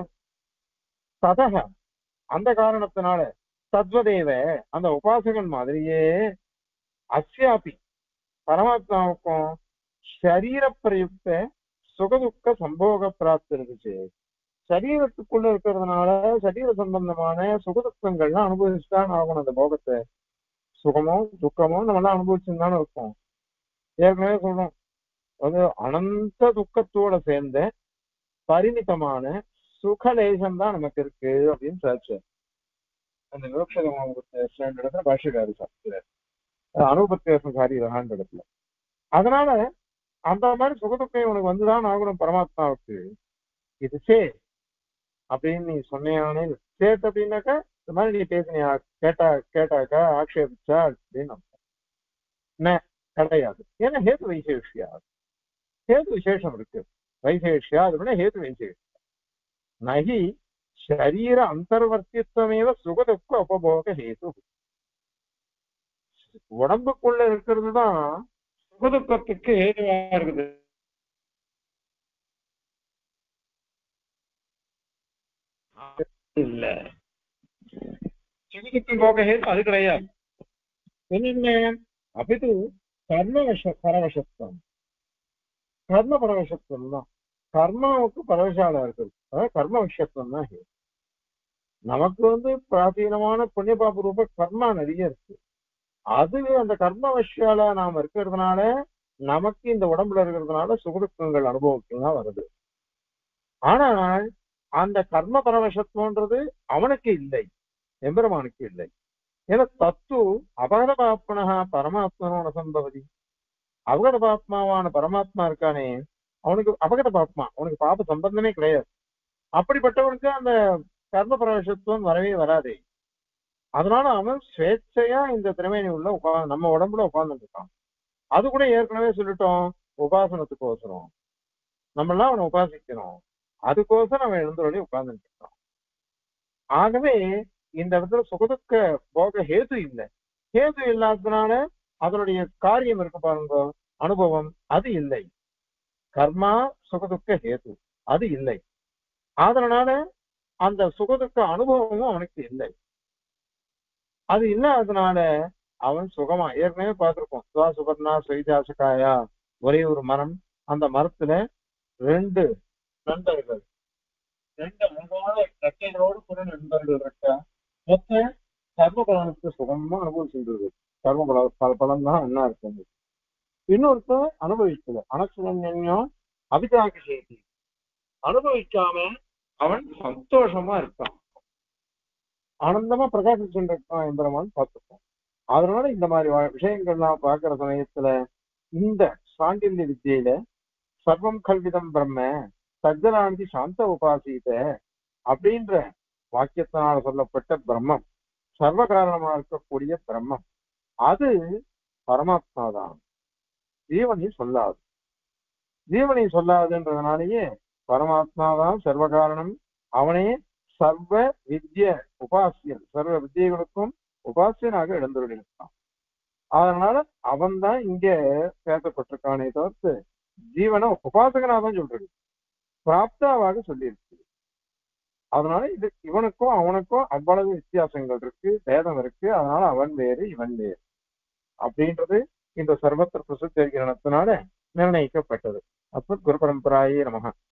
ததக அந்த காரணத்தினால தத்வதேவ அந்த உபாசகன் மாதிரியே அஸ்யாபி பரமாத்மாவுக்கும் சரீர பிரயுக்த சுகதுக்க சம்போக பிராப்தி இருந்துச்சு சரீரத்துக்குள்ள இருக்கிறதுனால சரீர சம்பந்தமான சுகதுக்கங்கள்லாம் அனுபவிச்சுதான் ஆகணும் அந்த போகத்தை சுகமோ துக்கமோ நம்ம எல்லாம் அனுபவிச்சுன்னு இருக்கோம் ஏற்கனவே சொல்றோம் அது அனந்த துக்கத்தோட சேர்ந்த பரிமிதமான சுகலேசம் தான் நமக்கு இருக்கு அப்படின்னு சாச்சு அந்த விவக்ஷதம் இடத்துல பாஷ்யக்காரி சாப்பிடுறாரு அனுபத்தியாசம் இடத்துல அதனால அந்த மாதிரி சுகதுக்கம் உனக்கு வந்துதான் ஆகணும் பரமாத்மாவுக்கு இது சே அப்படின்னு நீ சொன்னியானே சேத் அப்படின்னாக்கா இந்த மாதிரி நீ பேசினியா கேட்டா கேட்டாக்கா ஆக்ஷேபிச்சா அப்படின்னு அர்த்தம். என்ன கிடையாது ஏன்னா ஹேது வைசேஷியா ஹேது விசேஷம் இருக்கு வைசேஷியா அது விட ஹேது வைசேஷம் நகி சரீர அந்தர்வர்த்தித்வமேவ சுகதுக்க உபபோக ஹேது உடம்புக்குள்ள இருக்கிறது தான் சுகதுக்கத்துக்கு ஹேதுவா இருக்குது இல்ல சுகதுக்கம் போக ஹேது அது கிடையாது என்னென்ன அபிது கர்மவச பரவசத்துவம் கர்ம பரவசத்துவம் தான் கர்மாவுக்கு பரவசாலா இருக்குது அதாவது கர்ம விஷயத்துவம் தான் ஹேது நமக்கு வந்து பிராச்சீனமான புண்ணிய பாப ரூப கர்மா நிறைய இருக்கு அதுவே அந்த கர்ம விஷயால நாம இருக்கிறதுனால நமக்கு இந்த உடம்புல இருக்கிறதுனால சுகதுக்கங்கள் அனுபவத்துக்கு வருது ஆனால் அந்த கர்ம பரவசத்துவன்றது அவனுக்கு இல்லை எம்பெருமானுக்கு இல்லை ஏன்னா தத்து அபகத பாப்பனகா பரமாத்மனோட சம்பவதி அவகத பாப்மாவான பரமாத்மா இருக்கானே அவனுக்கு அபகத பாப்மா அவனுக்கு பாப சம்பந்தமே கிடையாது அப்படிப்பட்டவனுக்கு அந்த கர்ம பிரவேசத்துவம் வரவே வராது அதனால அவன் ஸ்வேച്ഛையா இந்த திறமையை உள்ள உட்கா நம்ம உடம்புல உட்கார்ந்துட்டு இருக்கான் அது கூட ஏற்கனவே சொல்லிட்டோம் உபாசனத்துக்கோசரம் நம்ம எல்லாம் அவனை உபாசிக்கணும் அதுக்கோசரம் அவன் எழுந்தொழி உட்கார்ந்துட்டு இருக்கான் ஆகவே இந்த இடத்துல சுகதுக்க போக ஹேது இல்லை ஹேது இல்லாததுனால அதனுடைய காரியம் இருக்கு பாருங்க அனுபவம் அது இல்லை கர்மா சுகதுக்க ஹேது அது இல்லை அதனால அந்த சுகதுக்க அனுபவமும் அவனுக்கு இல்லை அது இல்லாததுனால அவன் சுகமா ஏற்கனவே பார்த்திருக்கோம் சுவா சுபர்ணா சுவைதாசகாயா ஒரே ஒரு மரம் அந்த மரத்துல ரெண்டு நண்பர்கள் ரெண்டு அழகான ரெட்டைகளோடு கூட நண்பர்கள் இருக்க மொத்த சர்வபலனுக்கு சுகமா அனுபவிச்சுட்டு சர்வபல பல பலம் தான் என்ன இருக்குது இன்னொருத்தர் அனுபவிக்கல அனசுரண்யம் அபிதாக செய்தி அனுபவிக்காம அவன் சந்தோஷமா இருக்கான் ஆனந்தமா பிரகாசிச்சுட்டு இருக்கான் எம்பெருமான் பார்த்துப்போம் அதனால இந்த மாதிரி வா- விஷயங்கள்லாம் பார்க்கிற சமயத்துல இந்த சாண்டில்ய வித்தியில சர்வம் கல்விதம் பிரம்ம சஜ்ஜனாந்தி சாந்த உபாசீத அப்படின்ற வாக்கியத்தினால் சொல்லப்பட்ட பிரம்மம் சர்வ காரணமா இருக்கக்கூடிய பிரம்மம் அது பரமாத்மா தான் ஜீவனை சொல்லாது ஜீவனை சொல்லாதுன்றதுனாலேயே பரமாத்மா தான் சர்வ காரணம் அவனே சர்வ வித்ய உபாசியன் சர்வ வித்தியைகளுக்கும் உபாசியனாக எழுந்துள்ளிருக்கான் அதனால அவன் தான் இங்க பேசப்பட்டிருக்கானே தவிர்த்து ஜீவனை உபாசகனா தான் சொல்றது பிராப்தாவாக சொல்லியிருக்கு அதனால இது இவனுக்கும் அவனுக்கும் அவ்வளவு வித்தியாசங்கள் இருக்கு பேதம் இருக்கு அதனால அவன் வேறு இவன் வேறு அப்படின்றது இந்த சர்வத்திர பிரசுத்தரிகரணத்தினால நிர்ணயிக்கப்பட்டது அப்ப குரு பரம்பராயே நமக